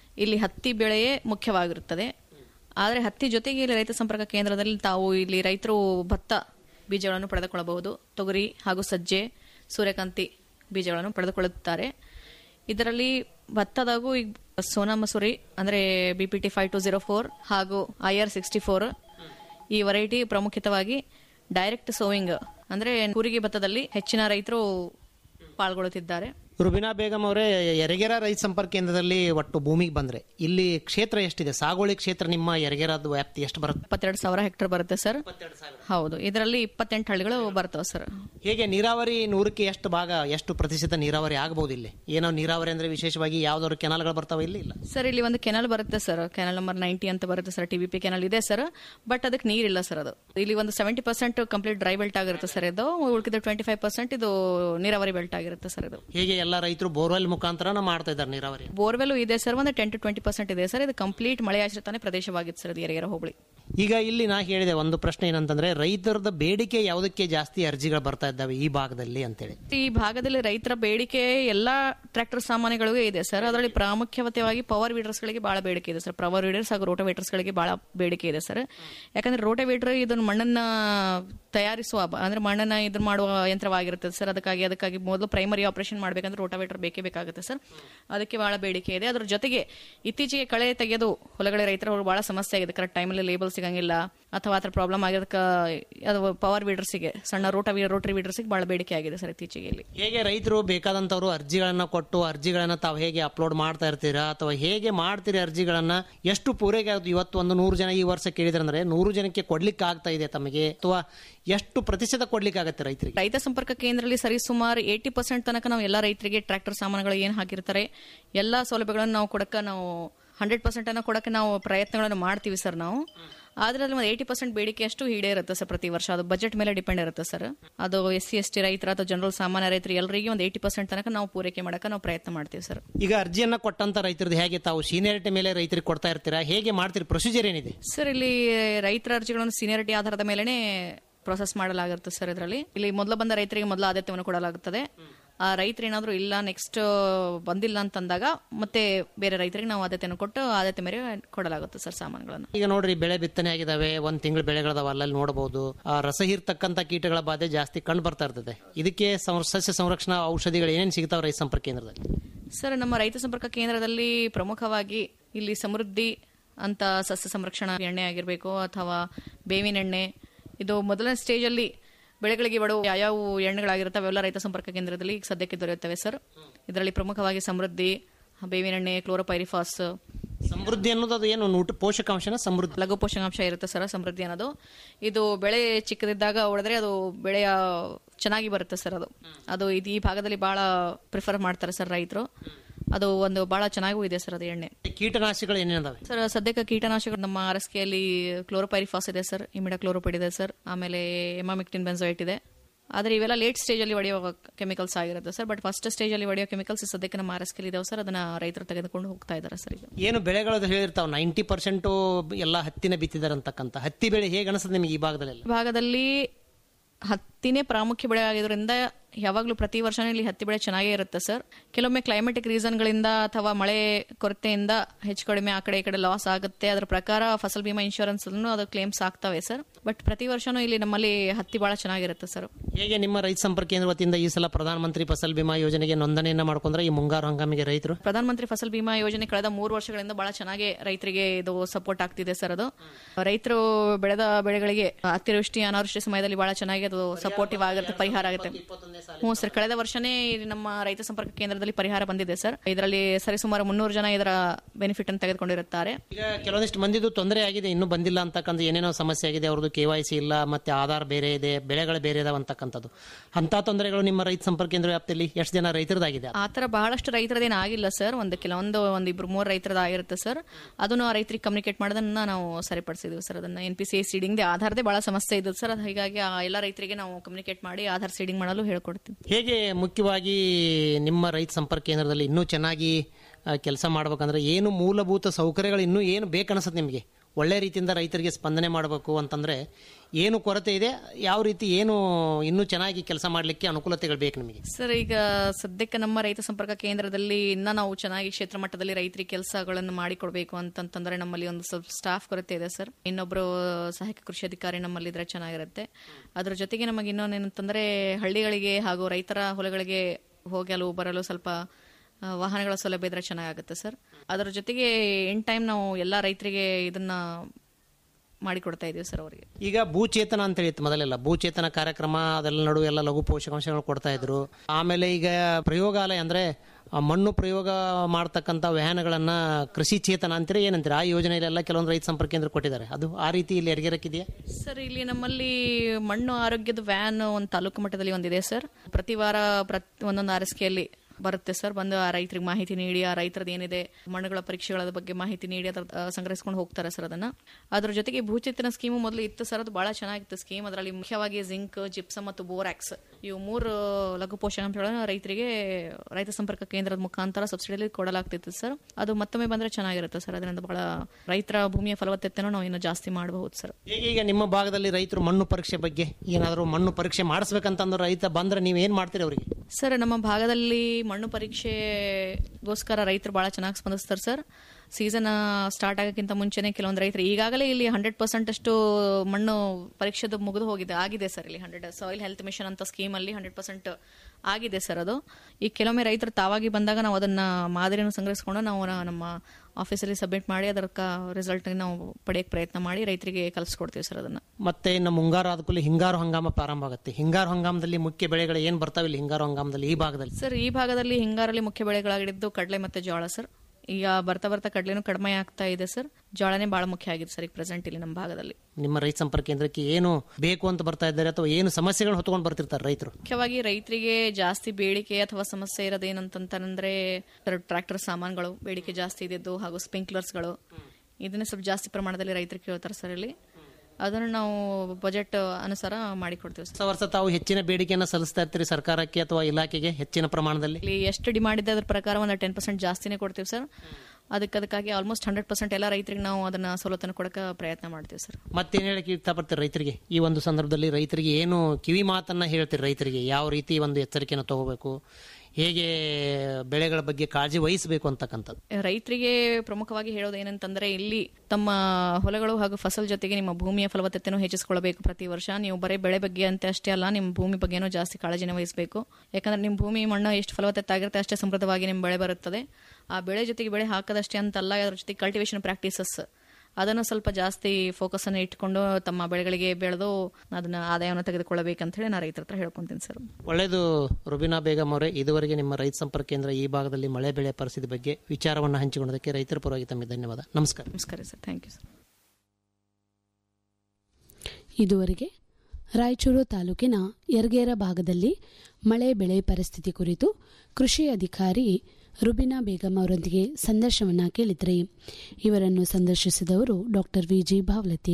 ಇಲ್ಲಿ ಹತ್ತಿ ಬೆಳೆಯೇ ಮುಖ್ಯವಾಗಿರುತ್ತದೆ ಆದರೆ ಹತ್ತಿ ಜೊತೆಗೆ ಇಲ್ಲಿ ರೈತ ಸಂಪರ್ಕ ಕೇಂದ್ರದಲ್ಲಿ ತಾವು ಇಲ್ಲಿ ರೈತರು ಭತ್ತ ಬೀಜಗಳನ್ನು ಪಡೆದುಕೊಳ್ಳಬಹುದು ತೊಗರಿ ಹಾಗೂ ಸಜ್ಜೆ ಸೂರ್ಯಕಾಂತಿ ಬೀಜಗಳನ್ನು ಪಡೆದುಕೊಳ್ಳುತ್ತಾರೆ ಇದರಲ್ಲಿ ಭತ್ತದಾಗೂ ಈಗ ಸೋನಾ ಮಸೂರಿ ಅಂದರೆ B P T five two zero four ಹಾಗೂ ಐ ಆರ್ ಸಿಕ್ಸ್ಟಿ ಫೋರ್ ಈ ವೆರೈಟಿ ಪ್ರಾಮುಖ್ಯತವಾಗಿ ಡೈರೆಕ್ಟ್ ಸೋವಿಂಗ್ ಅಂದರೆ ಕೂರಿಗೆ ಭತ್ತದಲ್ಲಿ ಹೆಚ್ಚಿನ ರೈತರು ಪಾಲ್ಗೊಳ್ಳುತ್ತಿದ್ದಾರೆ ರುಬಿನಾ ಬೇಗಂ ಅವರೇ ಯರಗೆರ ರೈತ ಸಂಪರ್ಕ ಕೇಂದ್ರದಲ್ಲಿ ಒಟ್ಟು ಭೂಮಿಗೆ ಬಂದ್ರೆ ಇಲ್ಲಿ ಕ್ಷೇತ್ರ ಎಷ್ಟಿದೆ ಸಾಗುವಳಿ ಕ್ಷೇತ್ರ ನಿಮ್ಮ ಯರಗೆರದ ವ್ಯಾಪ್ತಿ ಎಷ್ಟು ಬರುತ್ತೆ ಇಪ್ಪತ್ತೆರಡು ಸಾವಿರ ಹೆಕ್ಟರ್ ಬರುತ್ತೆ ಸರ್ ಹೌದು ಇದರಲ್ಲಿ ಇಪ್ಪತ್ತೆಂಟು ಹಳ್ಳಿಗಳು ಬರ್ತವೆ ಸರ್ ಹೇಗೆ ನೀರಾವರಿ ನೂರಕ್ಕೆ ಎಷ್ಟು ಭಾಗ ಎಷ್ಟು ಪ್ರತಿಶತ ನೀರಾವರಿ ಆಗಬಹುದು ಇಲ್ಲಿ ಏನೋ ನೀರಾವರಿ ಅಂದ್ರೆ ವಿಶೇಷವಾಗಿ ಯಾವ್ದಾದ್ರು ಕೆನಾಲ್ಗಳು ಬರ್ತಾವ ಇಲ್ಲಿ ಇಲ್ಲ ಸರ್ ಇಲ್ಲಿ ಒಂದು ಕೆನಲ್ ಬರುತ್ತೆ ಸರ್ ಕೆನಲ್ ನಂಬರ್ ನೈಂಟಿ ಅಂತ ಬರುತ್ತೆ sir T B P canal ಇದೆ ಸರ್ ಬಟ್ ಅದಕ್ಕೆ ನೀರಿಲ್ಲ ಸರ್ ಅದು ಇಲ್ಲಿ ಒಂದು seventy percent complete dry belt ಆಗಿರುತ್ತೆ ಸರ್ ಇದು ಉಳಿದ ಟ್ವೆಂಟಿ ಫೈವ್ ಪರ್ಸೆಂಟ್ ಇದು ನೀರಾವರಿ ಬೆಲ್ಟ್ ಆಗಿರುತ್ತೆ ಸರ್ ಇದು ಹೇಗೆ ಎಲ್ಲ ರೈತರು ಬೋರ್ವೆಲ್ ಮುಖಾಂತರ ಮಾಡ್ತಾ ಇದ್ದಾರೆ ನೀರಾವರಿ ಬೋರ್ವೆಲ್ ಇದೆ ಸರ್ ಒಂದು ಟೆನ್ ಟು ಟ್ವೆಂಟಿ ಪರ್ಸೆಂಟ್ ಇದೆ ಸರ್ ಇದು ಕಂಪ್ಲೀಟ್ ಮಳೆ ಆಶ್ರಿತಾನೆ ಪ್ರದೇಶವಾಗಿತ್ತು ಸರ್ ಇದು ಯರಗೆರೆ ಹೋಬಳಿ ಈಗ ಇಲ್ಲಿ ನಾ ಹೇಳಿದೆ ಒಂದು ಪ್ರಶ್ನೆ ಏನಂತಂದ್ರೆ ರೈತರದ ಬೇಡಿಕೆ ಯಾವುದಕ್ಕೆ ಜಾಸ್ತಿ ಅರ್ಜಿಗಳು ಬರ್ತಾ ಇದ್ದಾವೆ ಈ ಭಾಗದಲ್ಲಿ ಅಂತೇಳಿ ಈ ಭಾಗದಲ್ಲಿ ರೈತರ ಬೇಡಿಕೆ ಎಲ್ಲಾ ಟ್ರ್ಯಾಕ್ಟರ್ ಸಾಮಾನ್ಯಗಳಿಗೂ ಇದೆ ಸರ್ ಅದರಲ್ಲಿ ಪ್ರಾಮುಖ್ಯತೆಯಾಗಿ ಪವರ್ ವೀಡರ್ಸ್ ಗಳಿಗೆ ಬಹಳ ಬೇಡಿಕೆ ಇದೆ ಸರ್ ಪವರ್ ವೀಡರ್ಸ್ ಹಾಗೂ ರೋಟೋವೇಟರ್ಸ್ ಗಳಿಗೆ ಬಹಳ ಬೇಡಿಕೆ ಇದೆ ಸರ್ ಯಾಕಂದ್ರೆ ರೋಟೋವೇಟರ್ ಇದನ್ನ ಮಣ್ಣನ್ನ ತಯಾರಿಸುವ ಬ- ಅಂದ್ರೆ ಮಣ್ಣನ್ನ ಇದನ್ನ ಮಾಡುವ ಯಂತ್ರವಾಗಿರುತ್ತೆ ಸರ್ ಅದಕ್ಕಾಗಿ ಅದಕ್ಕಾಗಿ ಮೊದಲು ಪ್ರೈಮರಿ ಆಪರೇಷನ್ ಮಾಡ್ಬೇಕಂದ್ರೆ ರೋಟೋವೇಟರ್ ಬೇಕೇ ಬೇಕಾಗುತ್ತೆ ಸರ್ ಅದಕ್ಕೆ ಬಹಳ ಬೇಡಿಕೆ ಇದೆ ಅದ್ರ ಜೊತೆಗೆ ಇತ್ತೀಚೆಗೆ ಕಳೆ ತೆಗೆದು ಹೊಲಗಳ ರೈತರ ಬಹಳ ಸಮಸ್ಯೆ ಆಗಿದೆ ಕರೆಕ್ಟ್ ಟೈಮಲ್ಲಿ ಲೇಬಲ್ ಸಿಗಂಗಿಲ್ಲ ಅಥವಾ ಆ ಥರ ಪ್ರಾಬ್ಲಮ್ ಆಗಿದ್ದಕ್ಕೆ ಅದು ಪವರ್ ವೀಡರ್ಸಿಗೆ ಸಣ್ಣ ರೋಟ ರೋಟರಿ ವೀಡರ್ಸಿಗೆ ಬಹಳ ಬೇಡಿಕೆ ಆಗಿದೆ ಸರ್ ಇತ್ತೀಚೆಗೆ ಇಲ್ಲಿ ಹೇಗೆ ರೈತರು ಬೇಕಾದಂತವ್ರು ಅರ್ಜಿಗಳನ್ನ ಕೊಟ್ಟು ಅರ್ಜಿಗಳನ್ನ ತಾವು ಹೇಗೆ ಅಪ್ಲೋಡ್ ಮಾಡ್ತಾ ಇರ್ತೀರಾ ಅಥವಾ ಹೇಗೆ ಮಾಡ್ತೀರಿ ಅರ್ಜಿಗಳನ್ನ ಎಷ್ಟು ಪೂರೈಕೆ ಆಗುತ್ತೆ ಇವತ್ತು ಒಂದು ನೂರು ಜನ ಈ ವರ್ಷ ಕೇಳಿದ್ರಂದ್ರೆ ನೂರು ಜನಕ್ಕೆ ಕೊಡ್ಲಿಕ್ಕೆ ಆಗ್ತಾ ಇದೆ ತಮಗೆ ಅಥವಾ ಎಷ್ಟು ಪ್ರತಿಶತ ಕೊಡ್ಲಿಕ್ಕೆ ಆಗುತ್ತೆ ರೈತರಿಗೆ ರೈತ ಸಂಪರ್ಕ ಕೇಂದ್ರದಲ್ಲಿ ಸರಿ ಸುಮಾರು ಏಯ್ಟಿ ಪರ್ಸೆಂಟ್ ತನಕ ನಾವು ಎಲ್ಲ ರೈತರಿಗೆ ಟ್ರ್ಯಾಕ್ಟರ್ ಸಾಮಾನುಗಳು ಏನು ಹಾಕಿರ್ತಾರೆ ಎಲ್ಲ ಸೌಲಭ್ಯಗಳನ್ನು ನಾವು ಕೊಡಕ್ಕೆ ನಾವು ಹಂಡ್ರೆಡ್ ಪರ್ಸೆಂಟ್ ಅನ್ನ ಕೊಡಕ್ಕೆ ನಾವು ಪ್ರಯತ್ನಗಳನ್ನು ಮಾಡ್ತೀವಿ ಸರ್ ನಾವು ಆದ್ರೆ ಅದ್ರಲ್ಲಿ ಒಂದು ಏಯ್ಟಿ ಪರ್ಸೆಂಟ್ ಬೇಡಿಕೆ ಅಷ್ಟು ಈಡೇ ಇರುತ್ತೆ ಸರ್ ಪ್ರತಿ ವರ್ಷ ಅದು ಬಜೆಟ್ ಮೇಲೆ ಡಿಪೆಂಡ್ ಇರುತ್ತೆ ಸರ್ ಅದು ಎಸ್ ಸಿ ಎಸ್ ಟಿ ರೈತರ ಅಥವಾ ಜನರಲ್ ಸಾಮಾನ್ಯ ರೈತರು ಎಲ್ಲರಿಗೆ ಒಂದು ಏಯ್ಟಿ ಪರ್ಸೆಂಟ್ ತನಕ ನಾವು ಪೂರೈಕೆ ಮಾಡಕ್ಕೆ ನಾವು ಪ್ರಯತ್ನ ಮಾಡ್ತೀವಿ ಸರ್ ಈಗ ಅರ್ಜಿಯನ್ನ ಕೊಟ್ಟಂತ ರೈತರದ್ದು ಹೇಗೆ ತಾವು ಸೀನಿಯರಿಟಿ ಮೇಲೆ ರೈತರಿಗೆ ಕೊಡ್ತಾ ಇರ್ತೀರಾ ಹೇಗೆ ಮಾಡ್ತೀರಿ ಪ್ರೊಸೀಜರ್ ಏನಿದೆ ಸರ್ ಇಲ್ಲಿ ರೈತರ ಅರ್ಜಿಗಳನ್ನು ಸೀನಿಯರಿಟಿ ಆಧಾರದ ಮೇಲೆನೆ ಪ್ರೊಸೆಸ್ ಮಾಡಲಾಗುತ್ತೆ ಸರ್ ಇದರಲ್ಲಿ ಇಲ್ಲಿ ಮೊದಲು ಬಂದ ರೈತರಿಗೆ ಮೊದಲು ಆದ್ಯತೆಯನ್ನು ಕೊಡಲಾಗುತ್ತದೆ ಆ ರೈತರು ಏನಾದರೂ ಇಲ್ಲ ನೆಕ್ಸ್ಟ್ ಬಂದಿಲ್ಲ ಅಂತಂದಾಗ ಮತ್ತೆ ಬೇರೆ ರೈತರಿಗೆ ನಾವು ಆದ್ಯತೆಯನ್ನು ಕೊಟ್ಟು ಆದ್ಯತೆ ಮೇರೆ ಕೊಡಲಾಗುತ್ತೆ ಸರ್ ಸಾಮಾನುಗಳನ್ನು ಈಗ ನೋಡ್ರಿ ಬೆಳೆ ಬಿತ್ತನೆ ಆಗಿದಾವೆ ಒಂದ್ ತಿಂಗಳು ಬೆಳೆಗಳದಾವ ಅಲ್ಲಲ್ಲಿ ನೋಡಬಹುದು ಆ ರಸ ಹೀರ್ತಕ್ಕಂತ ಕೀಟಗಳ ಬಾಧೆ ಜಾಸ್ತಿ ಕಂಡು ಬರ್ತಾ ಇರ್ತದೆ ಇದಕ್ಕೆ ಸಂ- ಸಸ್ಯ ಸಂರಕ್ಷಣಾ ಔಷಧಿಗಳು ಏನೇನು ಸಿಗ್ತಾವ ರೈತ ಸಂಪರ್ಕ ಕೇಂದ್ರದಲ್ಲಿ ಸರ್ ನಮ್ಮ ರೈತ ಸಂಪರ್ಕ ಕೇಂದ್ರದಲ್ಲಿ ಪ್ರಮುಖವಾಗಿ ಇಲ್ಲಿ ಸಮೃದ್ಧಿ ಅಂತ ಸಸ್ಯ ಸಂರಕ್ಷಣಾ ಎಣ್ಣೆ ಆಗಿರಬೇಕು ಅಥವಾ ಬೇವಿನ ಎಣ್ಣೆ ಇದು ಮೊದಲನೇ ಸ್ಟೇಜಲ್ಲಿ ಬೆಳೆಗಳಿಗೆ ಬಡುವ ಯಾವ್ಯಾವ ಎಣ್ಣೆಗಳಾಗಿರುತ್ತೆ ಅವೆಲ್ಲ ರೈತ ಸಂಪರ್ಕ ಕೇಂದ್ರದಲ್ಲಿ ಈಗ ಸದ್ಯಕ್ಕೆ ದೊರೆಯುತ್ತವೆ ಸರ್ ಇದರಲ್ಲಿ ಪ್ರಮುಖವಾಗಿ ಸಮೃದ್ಧಿ ಬೇವಿನ ಎಣ್ಣೆ ಕ್ಲೋರೋಪೈರಿಫಾಸ್ ಸಮೃದ್ಧಿ ಅನ್ನೋದು ಅದು ಏನು ಊಟ ಪೋಷಕಾಂಶನ ಸಮೃದ್ಧಿ ಲಘು ಪೋಷಕಾಂಶ ಇರುತ್ತೆ ಸರ್ ಸಮೃದ್ಧಿ ಅನ್ನೋದು ಇದು ಬೆಳೆ ಚಿಕ್ಕದಿದ್ದಾಗ ಹೊಡೆದ್ರೆ ಅದು ಬೆಳೆಯ ಚೆನ್ನಾಗಿ ಬರುತ್ತೆ ಸರ್ ಅದು ಅದು ಇದು ಈ ಭಾಗದಲ್ಲಿ ಬಹಳ ಪ್ರಿಫರ್ ಮಾಡ್ತಾರೆ ಸರ್ ರೈತರು ಅದು ಒಂದು ಬಹಳ ಚೆನ್ನಾಗೂ ಇದೆ ಸರ್ ಅದು ಎಣ್ಣೆ ಕೀಟನಾಶಕಗಳು ಏನೇನದಾವೆ ಸರ್ ಸದ್ಯಕ್ಕೆ ಕೀಟನಾಶಕಗಳು ನಮ್ಮ ಆರ್ ಎಸ್ ಕೆಯಲ್ಲಿ ಕ್ಲೋರೋಪೈರಿಫಾಸ್ ಇದೆ ಸರ್ ಇಮಿಡಾ ಕ್ಲೋರೋಪೈಡ್ ಇದೆ ಸರ್ ಆಮೇಲೆ ಎಮಾಮಿಕ್ಟಿನ್ ಬೆನ್ಸೋಯಿಟ್ ಇದೆ ಆದರೆ ಇವೆಲ್ಲ ಲೇಟ್ ಸ್ಟೇಜಲ್ಲಿ ಹೊಡೆಯುವ ಕೆಮಿಕಲ್ಸ್ ಆಗಿರುತ್ತೆ ಸರ್ ಬಟ್ ಫಸ್ಟ್ ಸ್ಟೇಜಲ್ಲಿ ಹೊಡೆಯೋ ಕೆಮಿಕಲ್ಸ್ ಸದ್ಯಕ್ಕೆ ನಮ್ಮ ಆರ್ ಎಸ್ ಕೆಲ್ ಇದಾವೆ ಸರ್ ಅದನ್ನ ರೈತರು ತೆಗೆದುಕೊಂಡು ಹೋಗ್ತಾ ಇದ್ದಾರೆ ಸರ್ ಈಗ ಏನು ಬೆಳೆಗಳದ್ದು ಹೇಳಿರ್ತಾವ ನೈಂಟಿ ಪರ್ಸೆಂಟ್ ಎಲ್ಲ ಹತ್ತಿನ ಬಿತ್ತಿದಾರೆ ಅಂತಕ್ಕಂಥ ಹತ್ತಿ ಬೆಳೆ ಹೇಗೆ ಅನಿಸ್ತದೆ ನಿಮಗೆ ಈ ಭಾಗದಲ್ಲೆಲ್ಲ ಈ ಭಾಗದಲ್ಲಿ ಹತ್ತಿನೇ ಪ್ರಾಮುಖ್ಯ ಬೆಳೆ ಆಗಿರೋದ್ರಿಂದ ಯಾವಾಗಲೂ ಪ್ರತಿ ವರ್ಷನೂ ಇಲ್ಲಿ ಹತ್ತಿ ಬೆಳೆ ಚೆನ್ನಾಗೇ ಇರುತ್ತೆ ಸರ್ ಕೆಲವೊಮ್ಮೆ ಕ್ಲೈಮೆಟಿಕ್ ರೀಸನ್ಗಳಿಂದ ಅಥವಾ ಮಳೆ ಕೊರತೆಯಿಂದ ಹೆಚ್ಚು ಕಡಿಮೆ ಆ ಕಡೆ ಈ ಕಡೆ ಲಾಸ್ ಆಗುತ್ತೆ ಅದರ ಪ್ರಕಾರ ಫಸಲ್ ಬಿಮಾ ಇನ್ಶೂರೆನ್ಸ್ ಅದು ಕ್ಲೇಮ್ಸ್ ಆಗ್ತವೆ ಸರ್ ಬಟ್ ಪ್ರತಿ ವರ್ಷನೂ ಇಲ್ಲಿ ನಮ್ಮಲ್ಲಿ ಹತ್ತಿ ಬಹಳ ಚೆನ್ನಾಗಿರುತ್ತೆ ಸರ್ ಹೇಗೆ ನಿಮ್ಮ ರೈತ ಸಂಪರ್ಕ ಕೇಂದ್ರ ವತಿಯಿಂದ ಈ ಸಲ ಪ್ರಧಾನಮಂತ್ರಿ ಫಸಲ್ ಬಿಮಾ ಯೋಜನೆಗೆ ನೋಂದಣಿಯನ್ನ ಮಾಡ್ಕೊಂಡ್ರೆ ಈ ಮುಂಗಾರು ಹಂಗಾಮಿಗೆ ರೈತರು ಪ್ರಧಾನಮಂತ್ರಿ ಫಸಲ್ ಬಿಮಾ ಯೋಜನೆ ಕಳೆದ ಮೂರು ವರ್ಷಗಳಿಂದ ಬಹಳ ಚೆನ್ನಾಗಿ ರೈತರಿಗೆ ಇದು ಸಪೋರ್ಟ್ ಆಗ್ತಿದೆ ಸರ್ ಅದು ರೈತರು ಬೆಳೆದ ಬೆಳೆಗಳಿಗೆ ಅತಿವೃಷ್ಟಿ ಅನಾವೃಷ್ಟಿ ಸಮಯದಲ್ಲಿ ಬಹಳ ಚೆನ್ನಾಗಿ ಅದು ಸಪೋರ್ಟಿವ್ ಆಗುತ್ತೆ ಪರಿಹಾರ ಆಗುತ್ತೆ ಹ್ಞೂ ಸರ್ ಕಳೆದ ವರ್ಷನೇ ಇಲ್ಲಿ ನಮ್ಮ ರೈತ ಸಂಪರ್ಕ ಕೇಂದ್ರದಲ್ಲಿ ಪರಿಹಾರ ಬಂದಿದೆ ಸರ್ ಇದರಲ್ಲಿ ಸರಿಸುಮಾರು ಮುನ್ನೂರು ಜನ ಇದರ ಬೆನಿಫಿಟ್ ಅನ್ನು ತೆಗೆದುಕೊಂಡಿರುತ್ತಾರೆ ಈಗ ಕೆಲವೊಂದಿಷ್ಟು ಮಂದಿದು ತೊಂದರೆ ಆಗಿದೆ ಇನ್ನೂ ಬಂದಿಲ್ಲ ಅಂತಕ್ಕಂಥ ಏನೇನೋ ಸಮಸ್ಯೆ ಆಗಿದೆ ಅವ್ರದ್ದು ಕೆ ವೈ ಸಿ ಇಲ್ಲ ಮತ್ತೆ ಆಧಾರ್ ಬೇರೆ ಇದೆ ಬೆಳೆಗಳು ಬೇರೆ ಇದಾವೆ ಅಂತಕ್ಕಂಥದ್ದು ಅಂತ ತೊಂದರೆಗಳು ನಿಮ್ಮ ರೈತ ಸಂಪರ್ಕ ಕೇಂದ್ರ ವ್ಯಾಪ್ತಿಯಲ್ಲಿ ಎಷ್ಟು ಜನ ರೈತರದಾಗಿದೆ ಆ ಥರ ಬಹಳಷ್ಟು ರೈತರದೇನು ಆಗಿಲ್ಲ ಸರ್ ಒಂದು ಕೆಲವೊಂದು ಒಂದು ಇಬ್ರು ಮೂರು ರೈತರದ್ದು ಆಗಿರುತ್ತೆ ಸರ್ ಅದನ್ನು ಆ ರೈತರಿಗೆ ಕಮ್ಯುನಿಕೇಟ್ ಮಾಡೋದನ್ನ ನಾವು ಸರಿಪಡಿಸಿದ್ವಿ ಸರ್ ಅದನ್ನ ಎನ್ ಪಿ ಸಿ ಸೀಡಿಂಗ್ ಆಧಾರದೇ ಬಹಳ ಸಮಸ್ಯೆ ಇದೆ ಸರ್ ಅದು ಹೀಗಾಗಿ ಆ ಎಲ್ಲ ರೈತರಿಗೆ ನಾವು ಕಮ್ಯುನಿಕೇಟ್ ಮಾಡಿ ಆಧಾರ್ ಸೀಡಿಂಗ್ ಮಾಡಲು ಹೇಳ್ಕೊಡ್ತೀವಿ ಹೇಗೆ ಮುಖ್ಯವಾಗಿ ನಿಮ್ಮ ರೈತ ಸಂಪರ್ಕ ಕೇಂದ್ರದಲ್ಲಿ ಇನ್ನೂ ಚೆನ್ನಾಗಿ ಕೆಲಸ ಮಾಡ್ಬೇಕಂದ್ರೆ ಏನು ಮೂಲಭೂತ ಸೌಕರ್ಯಗಳು ಇನ್ನೂ ಏನು ಬೇಕನ್ಸುತ್ತೆ ನಿಮಗೆ ಒಳ್ಳೆ ರೀತಿಯಿಂದ ರೈತರಿಗೆ ಸ್ಪಂದನೆ ಮಾಡಬೇಕು ಅಂತಂದ್ರೆ ಏನು ಕೊರತೆ ಇದೆ ಯಾವ ರೀತಿ ಏನು ಇನ್ನೂ ಚೆನ್ನಾಗಿ ಕೆಲಸ ಮಾಡಲಿಕ್ಕೆ ಅನುಕೂಲತೆಗಳು ಬೇಕು ನಿಮಗೆ ಸರ್ ಈಗ ಸದ್ಯಕ್ಕೆ ನಮ್ಮ ರೈತ ಸಂಪರ್ಕ ಕೇಂದ್ರದಲ್ಲಿ ಇನ್ನ ನಾವು ಚೆನ್ನಾಗಿ ಕ್ಷೇತ್ರ ಮಟ್ಟದಲ್ಲಿ ರೈತರಿಗೆ ಕೆಲಸಗಳನ್ನು ಮಾಡಿಕೊಡ್ಬೇಕು ಅಂತಂತಂದ್ರೆ ನಮ್ಮಲ್ಲಿ ಒಂದು ಸ್ವಲ್ಪ ಸ್ಟಾಫ್ ಕೊರತೆ ಇದೆ ಸರ್ ಇನ್ನೊಬ್ರು ಸಹಾಯಕ ಕೃಷಿ ಅಧಿಕಾರಿ ನಮ್ಮಲ್ಲಿ ಇದ್ರೆ ಚೆನ್ನಾಗಿರುತ್ತೆ ಅದ್ರ ಜೊತೆಗೆ ನಮಗೆ ಇನ್ನೊಂದೇನಂತಂದ್ರೆ ಹಳ್ಳಿಗಳಿಗೆ ಹಾಗೂ ರೈತರ ಹೊಲಗಳಿಗೆ ಹೋಗಲು ಬರಲು ಸ್ವಲ್ಪ ಆ, ವಾಹನಗಳ ಸೌಲಭ್ಯ ಇದ್ರೆ ಚೆನ್ನಾಗುತ್ತೆ ಸರ್ ಅದರ ಜೊತೆಗೆ ಇನ್ ಟೈಮ್ ನಾವು ಎಲ್ಲ ರೈತರಿಗೆ ಇದನ್ನ ಮಾಡಿಕೊಡ್ತಾ ಇದೀವಿ ಸರ್ ಅವರಿಗೆ ಈಗ ಭೂಚೇತನ ಅಂತ ಹೇಳಿತ್ತು ಮೊದಲೆಲ್ಲ ಭೂಚೇತನ ಕಾರ್ಯಕ್ರಮ ಅದೆಲ್ಲ ನಡುವೆ ಎಲ್ಲ ಲಘು ಪೋಷಕಾಂಶಗಳು ಕೊಡ್ತಾ ಇದ್ರು ಆಮೇಲೆ ಈಗ ಪ್ರಯೋಗಾಲಯ ಅಂದ್ರೆ ಆ ಮಣ್ಣು ಪ್ರಯೋಗ ಮಾಡ್ತಕ್ಕಂಥ ವಾಹನಗಳನ್ನ ಕೃಷಿ ಚೇತನ ಅಂತೀರಾ ಏನಂತೀರಾ ಆ ಯೋಜನೆಯಲ್ಲೆಲ್ಲ ಕೆಲವೊಂದು ರೈತ ಸಂಪರ್ಕ ಕೇಂದ್ರ ಕೊಟ್ಟಿದ್ದಾರೆ ಅದು ಆ ರೀತಿ ಇಲ್ಲಿ ಎರ್ಗೆರಕ್ಕಿದೆಯಾ ಸರ್ ಇಲ್ಲಿ ನಮ್ಮಲ್ಲಿ ಮಣ್ಣು ಆರೋಗ್ಯದ ವ್ಯಾನ್ ಒಂದು ತಾಲೂಕು ಮಟ್ಟದಲ್ಲಿ ಒಂದಿದೆ ಸರ್ ಪ್ರತಿ ವಾರ ಪ್ರತಿ ಒಂದೊಂದು ಆರ್ ಎಸ್ ಕೆಯಲ್ಲಿ ಬರುತ್ತೆ ಸರ್ ಬಂದು ಆ ರೈತರಿಗೆ ಮಾಹಿತಿ ನೀಡಿ ಆ ರೈತರದ್ದು ಏನಿದೆ ಮಣ್ಣುಗಳ ಪರೀಕ್ಷೆಗಳ ಬಗ್ಗೆ ಮಾಹಿತಿ ನೀಡಿ ಅದ್ರ ಆ, ಸಂಗ್ರಹಿಸ್ಕೊಂಡು ಹೋಗ್ತಾರೆ ಸರ್ ಅದನ್ನ ಅದ್ರ ಜೊತೆಗೆ ಭೂಚೇತನ ಸ್ಕೀಮು ಮೊದಲು ಇತ್ತು ಸರ್ ಅದು ಬಹಳ ಚೆನ್ನಾಗಿತ್ತು ಸ್ಕೀಮ್ ಅದರಲ್ಲಿ ಮುಖ್ಯವಾಗಿ ಜಿಂಕ್ ಜಿಪ್ಸಮ್ ಮತ್ತು ಬೋರಾಕ್ಸ್ ಇವು ಮೂರು ಲಘು ಪೋಷಕಾಂಶಗಳನ್ನು ರೈತರಿಗೆ ರೈತ ಸಂಪರ್ಕ ಕೇಂದ್ರದ ಮುಖಾಂತರ ಸಬ್ಸಿಡಿಯಲ್ಲಿ ಕೊಡಲಾಗ್ತಿತ್ತು ಸರ್ ಅದು ಮತ್ತೊಮ್ಮೆ ಬಂದ್ರೆ ಚೆನ್ನಾಗಿರುತ್ತೆ ಸರ್ ಅದರಿಂದ ಬಹಳ ರೈತರ ಭೂಮಿಯ ಫಲವತ್ತತೆಯನ್ನು ನಾವು ಇನ್ನು ಜಾಸ್ತಿ ಮಾಡಬಹುದು ಸರ್ ಹೇಗೆ ಈಗ ನಿಮ್ಮ ಭಾಗದಲ್ಲಿ ರೈತರು ಮಣ್ಣು ಪರೀಕ್ಷೆ ಬಗ್ಗೆ ಏನಾದರೂ ಮಣ್ಣು ಪರೀಕ್ಷೆ ಮಾಡಿಸ್ಬೇಕಂತಂದ್ರೆ ರೈತ ಬಂದ್ರೆ ನೀವು ಏನ್ ಮಾಡ್ತೀರಿ ಅವರಿಗೆ ಸರ್ ನಮ್ಮ ಭಾಗದಲ್ಲಿ ಮಣ್ಣು ಪರೀಕ್ಷೆಗೋಸ್ಕರ ರೈತರು ಬಹಳ ಚೆನ್ನಾಗಿ ಸ್ಪಂದಿಸ್ತಾರೆ ಸರ್ ಸೀಸನ್ ಸ್ಟಾರ್ಟ್ ಆಗೋಕ್ಕಿಂತ ಮುಂಚೆನೆ ಕೆಲವೊಂದು ರೈತರು ಈಗಾಗಲೇ ಇಲ್ಲಿ ಹಂಡ್ರೆಡ್ ಪರ್ಸೆಂಟ್ ಅಷ್ಟು ಮಣ್ಣು ಪರೀಕ್ಷೆದು ಮುಗಿದು ಹೋಗಿದೆ ಆಗಿದೆ ಸರ್ ಇಲ್ಲಿ ಹಂಡ್ರೆಡ್ ಸಾಯಿಲ್ ಹೆಲ್ತ್ ಮಿಷನ್ ಅಂತ ಸ್ಕೀಮ್ ಅಲ್ಲಿ ಹಂಡ್ರೆಡ್ ಪರ್ಸೆಂಟ್ ಆಗಿದೆ ಸರ್ ಅದು ಈಗ ಕೆಲವೊಮ್ಮೆ ರೈತರು ತಾವಾಗಿ ಬಂದಾಗ ನಾವು ಅದನ್ನ ಮಾದರಿಯನ್ನು ಸಂಗ್ರಹಿಸಿಕೊಂಡು ನಾವು ನ- ನಮ್ಮ ಆಫೀಸಲ್ಲಿ ಸಬ್ಮಿಟ್ ಮಾಡಿ ಅದರ ರಿಸಲ್ಟ್ ನಾವು ಪಡೆಯಕ್ಕೆ ಪ್ರಯತ್ನ ಮಾಡಿ ರೈತರಿಗೆ ಕಲಿಸ್ಕೊಡ್ತೀವಿ ಸರ್ ಅದನ್ನ ಮತ್ತೆ ಇನ್ನು ಮುಂಗಾರು ಆದ ಕೂಡಲೇ ಹಿಂಗಾರು ಹಂಗಾಮ ಪ್ರಾರಂಭ ಆಗುತ್ತೆ ಹಿಂಗಾರು ಹಂಗಾಮದಲ್ಲಿ ಮುಖ್ಯ ಬೆಳೆಗಳು ಏನ್ ಬರ್ತಾವೆ ಇಲ್ಲಿ ಹಿಂಗಾರು ಹಂಗಾಮದಲ್ಲಿ ಈ ಭಾಗದಲ್ಲಿ ಸರ್ ಈ ಭಾಗದಲ್ಲಿ ಹಿಂಗಾರಲ್ಲಿ ಮುಖ್ಯ ಬೆಳೆಗಳಾಗಿದ್ದು ಕಡಲೆ ಮತ್ತೆ ಜೋಳ ಸರ್ ಈಗ ಬರ್ತಾ ಬರ್ತಾ ಕಡಲೆನೂ ಕಡಿಮೆ ಆಗ್ತಾ ಇದೆ ಸರ್ ಜೋಳನೇ ಬಹಳ ಮುಖ್ಯ ಆಗಿದೆ ಸರ್ ಈಗ ಪ್ರೆಸೆಂಟ್ ಇಲ್ಲಿ ನಮ್ಮ ಭಾಗದಲ್ಲಿ ನಿಮ್ಮ ರೈತ ಸಂಪರ್ಕ ಕೇಂದ್ರಕ್ಕೆ ಏನು ಬೇಕು ಅಂತ ಬರ್ತಾ ಇದ್ದಾರೆ ಅಥವಾ ಏನು ಸಮಸ್ಯೆಗಳು ಹೊತ್ಕೊಂಡು ಬರ್ತಿರ್ತಾರೆ ರೈತರು ಮುಖ್ಯವಾಗಿ ರೈತರಿಗೆ ಜಾಸ್ತಿ ಬೇಡಿಕೆ ಅಥವಾ ಸಮಸ್ಯೆ ಇರೋದೇನಂತಂತಂದ್ರೆ ಟ್ರ್ಯಾಕ್ಟರ್ ಸಾಮಾನುಗಳು ಬೇಡಿಕೆ ಜಾಸ್ತಿ ಇದ್ದಿದ್ದು ಹಾಗೂ ಸ್ಪ್ರಿಂಕ್ಲರ್ಸ್ಗಳು ಇದನ್ನ ಸ್ವಲ್ಪ ಜಾಸ್ತಿ ಪ್ರಮಾಣದಲ್ಲಿ ರೈತರು ಕೇಳ್ತಾರೆ ಸರ್ ಇಲ್ಲಿ ಅದನ್ನು ನಾವು ಬಜೆಟ್ ಅನುಸಾರ ಮಾಡಿಕೊಡ್ತೀವಿ ಸರ್ ಹೊಸ ವರ್ಷ ತಾವು ಹೆಚ್ಚಿನ ಬೇಡಿಕೆಯನ್ನು ಸಲ್ಲಿಸ್ತಾ ಇರ್ತೀರಿ ಸರ್ಕಾರಕ್ಕೆ ಅಥವಾ ಇಲಾಖೆಗೆ ಹೆಚ್ಚಿನ ಪ್ರಮಾಣದಲ್ಲಿ ಇಲ್ಲಿ ಎಷ್ಟು ಡಿಮಾಂಡ್ ಇದೆ ಅದ್ರ ಪ್ರಕಾರ ಒಂದು ಟೆನ್ ಪರ್ಸೆಂಟ್ ಜಾಸ್ತಿನೇ ಕೊಡ್ತೀವಿ ಸರ್ ಅದಕ್ಕೆ ಅದಕ್ಕಾಗಿ ಆಲ್ಮೋಸ್ಟ್ ಹಂಡ್ರೆಡ್ ಪರ್ಸೆಂಟ್ ಎಲ್ಲ ರೈತರಿಗೆ ನಾವು ಅದನ್ನ ಸವಲತ್ತನ್ನು ಕೊಡಕ್ಕೆ ಪ್ರಯತ್ನ ಮಾಡ್ತೀವಿ ಸರ್ ಮತ್ತೇನು ಹೇಳಕ್ಕೆ ಇಷ್ಟಪಡ್ತೀರಿ ರೈತರಿಗೆ ಈ ಒಂದು ಸಂದರ್ಭದಲ್ಲಿ ರೈತರಿಗೆ ಏನು ಕಿವಿ ಮಾತನ್ನ ಹೇಳ್ತೀರಿ ರೈತರಿಗೆ ಯಾವ ರೀತಿ ಒಂದು ಎಚ್ಚರಿಕೆಯನ್ನು ತಗೋಬೇಕು ಹೇಗೆ ಬೆಳೆಗಳ ಬಗ್ಗೆ ಕಾಳಜಿ ವಹಿಸಬೇಕು ಅಂತಕ್ಕಂಥದ್ದು ರೈತರಿಗೆ ಪ್ರಮುಖವಾಗಿ ಹೇಳೋದು ಏನಂತಂದ್ರೆ ಇಲ್ಲಿ ತಮ್ಮ ಹೊಲಗಳು ಹಾಗೂ ಫಸಲ್ ಜೊತೆಗೆ ನಿಮ್ಮ ಭೂಮಿಯ ಫಲವತ್ತತೆಯನ್ನು ಹೆಚ್ಚಿಸಿಕೊಳ್ಳಬೇಕು ಪ್ರತಿ ವರ್ಷ ನೀವು ಬರೀ ಬೆಳೆ ಬಗ್ಗೆ ಅಂತ ಅಷ್ಟೇ ಅಲ್ಲ ನಿಮ್ಮ ಭೂಮಿ ಬಗ್ಗೆನೂ ಜಾಸ್ತಿ ಕಾಳಜಿನ ವಹಿಸಬೇಕು ಯಾಕಂದ್ರೆ ನಿಮ್ಮ ಭೂಮಿ ಮಣ್ಣು ಎಷ್ಟು ಫಲವತ್ತತೆ ಆಗಿರುತ್ತೆ ಅಷ್ಟೇ ಸಮೃದ್ಧವಾಗಿ ನಿಮ್ಮ ಬೆಳೆ ಬರುತ್ತದೆ ಆ ಬೆಳೆ ಜೊತೆಗೆ ಬೆಳೆ ಹಾಕದಷ್ಟೇ ಅಂತಲ್ಲ ಅದ್ರ ಜೊತೆ ಕಲ್ಟಿವೇಶನ್ ಪ್ರಾಕ್ಟೀಸಸ್ ಅದನ್ನು ಸ್ವಲ್ಪ ಜಾಸ್ತಿ ಫೋಕಸ್ ಅನ್ನು ಇಟ್ಕೊಂಡು ತಮ್ಮ ಬೆಳೆಗಳಿಗೆ ಬೆಳೆದು ಅದನ್ನ ಆದಾಯವನ್ನು ತೆಗೆದುಕೊಳ್ಳಬೇಕಂತ ಹೇಳಿ ನಾನು ರೈತರ ಹತ್ರ ಹೇಳ್ಕೊಂತೀನಿ ಸರ್ ಒಳ್ಳೆಯದು ರುಬಿನಾ ಬೇಗಂ ಅವರೇ ಇದುವರೆಗೆ ನಿಮ್ಮ ರೈತ ಸಂಪರ್ಕ ಕೇಂದ್ರ ಈ ಭಾಗದಲ್ಲಿ ಮಳೆ ಬೆಳೆ ಪರಿಸ್ಥಿತಿ ಬಗ್ಗೆ ವಿಚಾರವನ್ನು ಹಂಚಿಕೊಂಡದಕ್ಕೆ ರೈತರ ಪರವಾಗಿ ತಮಗೆ ಧನ್ಯವಾದ ನಮಸ್ಕಾರ ನಮಸ್ಕಾರ ಸರ್ ಥ್ಯಾಂಕ್ ಯು ಸರ್ ಇದುವರೆಗೆ ರಾಯಚೂರು ತಾಲೂಕಿನ ಯರಗೇರ ಭಾಗದಲ್ಲಿ ಮಳೆ ಬೆಳೆ ಪರಿಸ್ಥಿತಿ ಕುರಿತು ಕೃಷಿ ಅಧಿಕಾರಿ ರುಬಿನಾ ಬೇಗಂ ಅವರೊಂದಿಗೆ ಸಂದರ್ಶನವನ್ನ ಕೇಳಿದ್ರಿ ಇವರನ್ನು ಸಂದರ್ಶಿಸಿದವರು ಡಾಕ್ಟರ್ ವಿಜಿ ಭಾವಲತಿ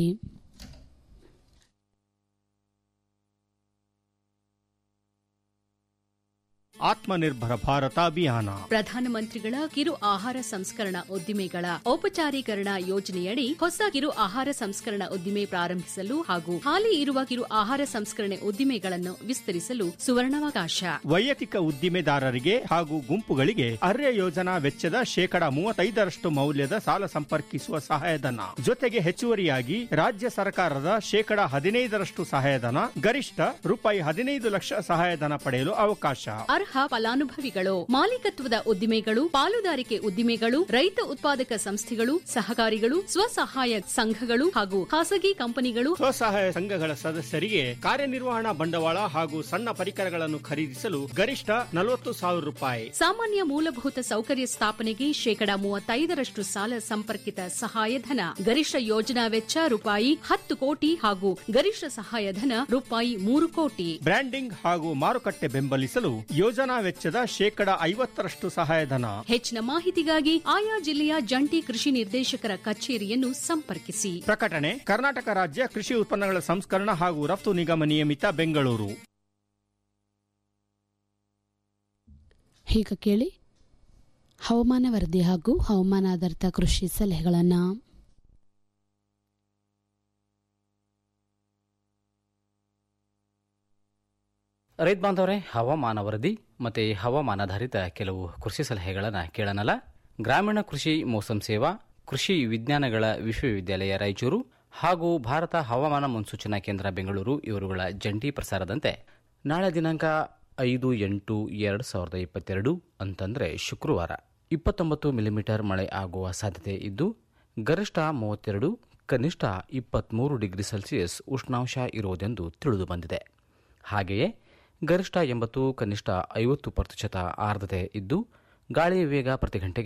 ಆತ್ಮನಿರ್ಭರ ಭಾರತ ಅಭಿಯಾನ ಪ್ರಧಾನಮಂತ್ರಿಗಳ ಕಿರು ಆಹಾರ ಸಂಸ್ಕರಣಾ ಉದ್ದಿಮೆಗಳ ಔಪಚಾರೀಕರಣ ಯೋಜನೆಯಡಿ ಹೊಸ ಕಿರು ಆಹಾರ ಸಂಸ್ಕರಣಾ ಉದ್ದಿಮೆ ಪ್ರಾರಂಭಿಸಲು ಹಾಗೂ ಹಾಲಿ ಇರುವ ಕಿರು ಆಹಾರ ಸಂಸ್ಕರಣೆ ಉದ್ದಿಮೆಗಳನ್ನು ವಿಸ್ತರಿಸಲು ಸುವರ್ಣಾವಕಾಶ ವೈಯಕ್ತಿಕ ಉದ್ದಿಮೆದಾರರಿಗೆ ಹಾಗೂ ಗುಂಪುಗಳಿಗೆ ಅರ್ಯ ಯೋಜನಾ ವೆಚ್ಚದ ಶೇಕಡ ಮೂವತ್ತೈದರಷ್ಟು ಮೌಲ್ಯದ ಸಾಲ ಸಂಪರ್ಕಿಸುವ ಸಹಾಯಧನ ಜೊತೆಗೆ ಹೆಚ್ಚುವರಿಯಾಗಿ ರಾಜ್ಯ ಸರ್ಕಾರದ ಶೇಕಡ ಹದಿನೈದರಷ್ಟು ಸಹಾಯಧನ ಗರಿಷ್ಠ ರೂಪಾಯಿ ಹದಿನೈದು ಲಕ್ಷ ಸಹಾಯಧನ ಪಡೆಯಲು ಅವಕಾಶ ಅರ್ಹ ಫಲಾನುಭವಿಗಳು ಮಾಲೀಕತ್ವದ ಉದ್ದಿಮೆಗಳು ಪಾಲುದಾರಿಕೆ ಉದ್ದಿಮೆಗಳು ರೈತ ಉತ್ಪಾದಕ ಸಂಸ್ಥೆಗಳು ಸಹಕಾರಿಗಳು ಸ್ವಸಹಾಯ ಸಂಘಗಳು ಹಾಗೂ ಖಾಸಗಿ ಕಂಪನಿಗಳು ಸ್ವಸಹಾಯ ಸಂಘಗಳ ಸದಸ್ಯರಿಗೆ ಕಾರ್ಯನಿರ್ವಹಣಾ ಬಂಡವಾಳ ಹಾಗೂ ಸಣ್ಣ ಪರಿಕರಗಳನ್ನು ಖರೀದಿಸಲು ಗರಿಷ್ಠ ನಲವತ್ತು ಸಾವಿರ ರೂಪಾಯಿ ಸಾಮಾನ್ಯ ಮೂಲಭೂತ ಸೌಕರ್ಯ ಸ್ಥಾಪನೆಗೆ ಶೇಕಡ ಮೂವತ್ತೈದರಷ್ಟು ಸಾಲ ಸಂಪರ್ಕಿತ ಸಹಾಯಧನ ಗರಿಷ್ಠ ಯೋಜನಾ ವೆಚ್ಚ ರೂಪಾಯಿ ಹತ್ತು ಕೋಟಿ ಹಾಗೂ ಗರಿಷ್ಠ ಸಹಾಯಧನ ರೂಪಾಯಿ ಮೂರು ಕೋಟಿ ಬ್ರ್ಯಾಂಡಿಂಗ್ ಹಾಗೂ ಮಾರುಕಟ್ಟೆ ಬೆಂಬಲಿಸಲು ಯೋಜನಾ ವೆಚ್ಚದ ಶೇಕಡ ಐವತ್ತರಷ್ಟು ಸಹಾಯಧನ ಹೆಚ್ಚಿನ ಮಾಹಿತಿಗಾಗಿ ಆಯಾ ಜಿಲ್ಲೆಯ ಜಂಟಿ ಕೃಷಿ ನಿರ್ದೇಶಕರ ಕಚೇರಿಯನ್ನು ಸಂಪರ್ಕಿಸಿ ಪ್ರಕಟಣೆ ಕರ್ನಾಟಕ ರಾಜ್ಯ ಕೃಷಿ ಉತ್ಪನ್ನಗಳ ಸಂಸ್ಕರಣ ಹಾಗೂ ರಫ್ತು ನಿಗಮ ನಿಯಮಿತ ಬೆಂಗಳೂರು ಈಗ ಕೇಳಿ ಹವಾಮಾನ ವರದಿ ಹಾಗೂ ಹವಾಮಾನ ಆಧಾರಿತ ಕೃಷಿ ಸಲಹೆಗಳನ್ನು ರೈತ ಬಾಂಧವರೇ ಹವಾಮಾನ ವರದಿ ಮತ್ತು ಹವಾಮಾನಾಧಾರಿತ ಕೆಲವು ಕೃಷಿ ಸಲಹೆಗಳನ್ನು ಕೇಳೋಣಲ್ಲ ಗ್ರಾಮೀಣ ಕೃಷಿ ಮೋಸಂ ಸೇವಾ ಕೃಷಿ ವಿಜ್ಞಾನಗಳ ವಿಶ್ವವಿದ್ಯಾಲಯ ರಾಯಚೂರು ಹಾಗೂ ಭಾರತ ಹವಾಮಾನ ಮುನ್ಸೂಚನಾ ಕೇಂದ್ರ ಬೆಂಗಳೂರು ಇವರುಗಳ ಜಂಟಿ ಪ್ರಸಾರದಂತೆ ನಾಳೆ ದಿನಾಂಕ ಐದು ಎಂಟು ಎರಡು ಸಾವಿರದ ಇಪ್ಪತ್ತೆರಡು ಅಂತಂದರೆ ಶುಕ್ರವಾರ ಇಪ್ಪತ್ತೊಂಬತ್ತು ಮಿಲಿಮೀಟರ್ ಮಳೆ ಆಗುವ ಸಾಧ್ಯತೆ ಇದ್ದು ಗರಿಷ್ಠ ಮೂವತ್ತೆರಡು ಕನಿಷ್ಠ ಇಪ್ಪತ್ತ್ಮೂರು ಡಿಗ್ರಿ ಸೆಲ್ಸಿಯಸ್ ಉಷ್ಣಾಂಶ ಇರುವುದೆಂದು ತಿಳಿದು ಬಂದಿದೆ ಹಾಗೆಯೇ ಗರಿಷ್ಠ ಎಂಬತ್ತು ಕನಿಷ್ಠ ಐವತ್ತು ಪ್ರತಿಶತ ಆರ್ದ್ರತೆ ಇದ್ದು ಗಾಳಿಯ ವೇಗ ಪ್ರತಿ ಗಂಟೆಗೆ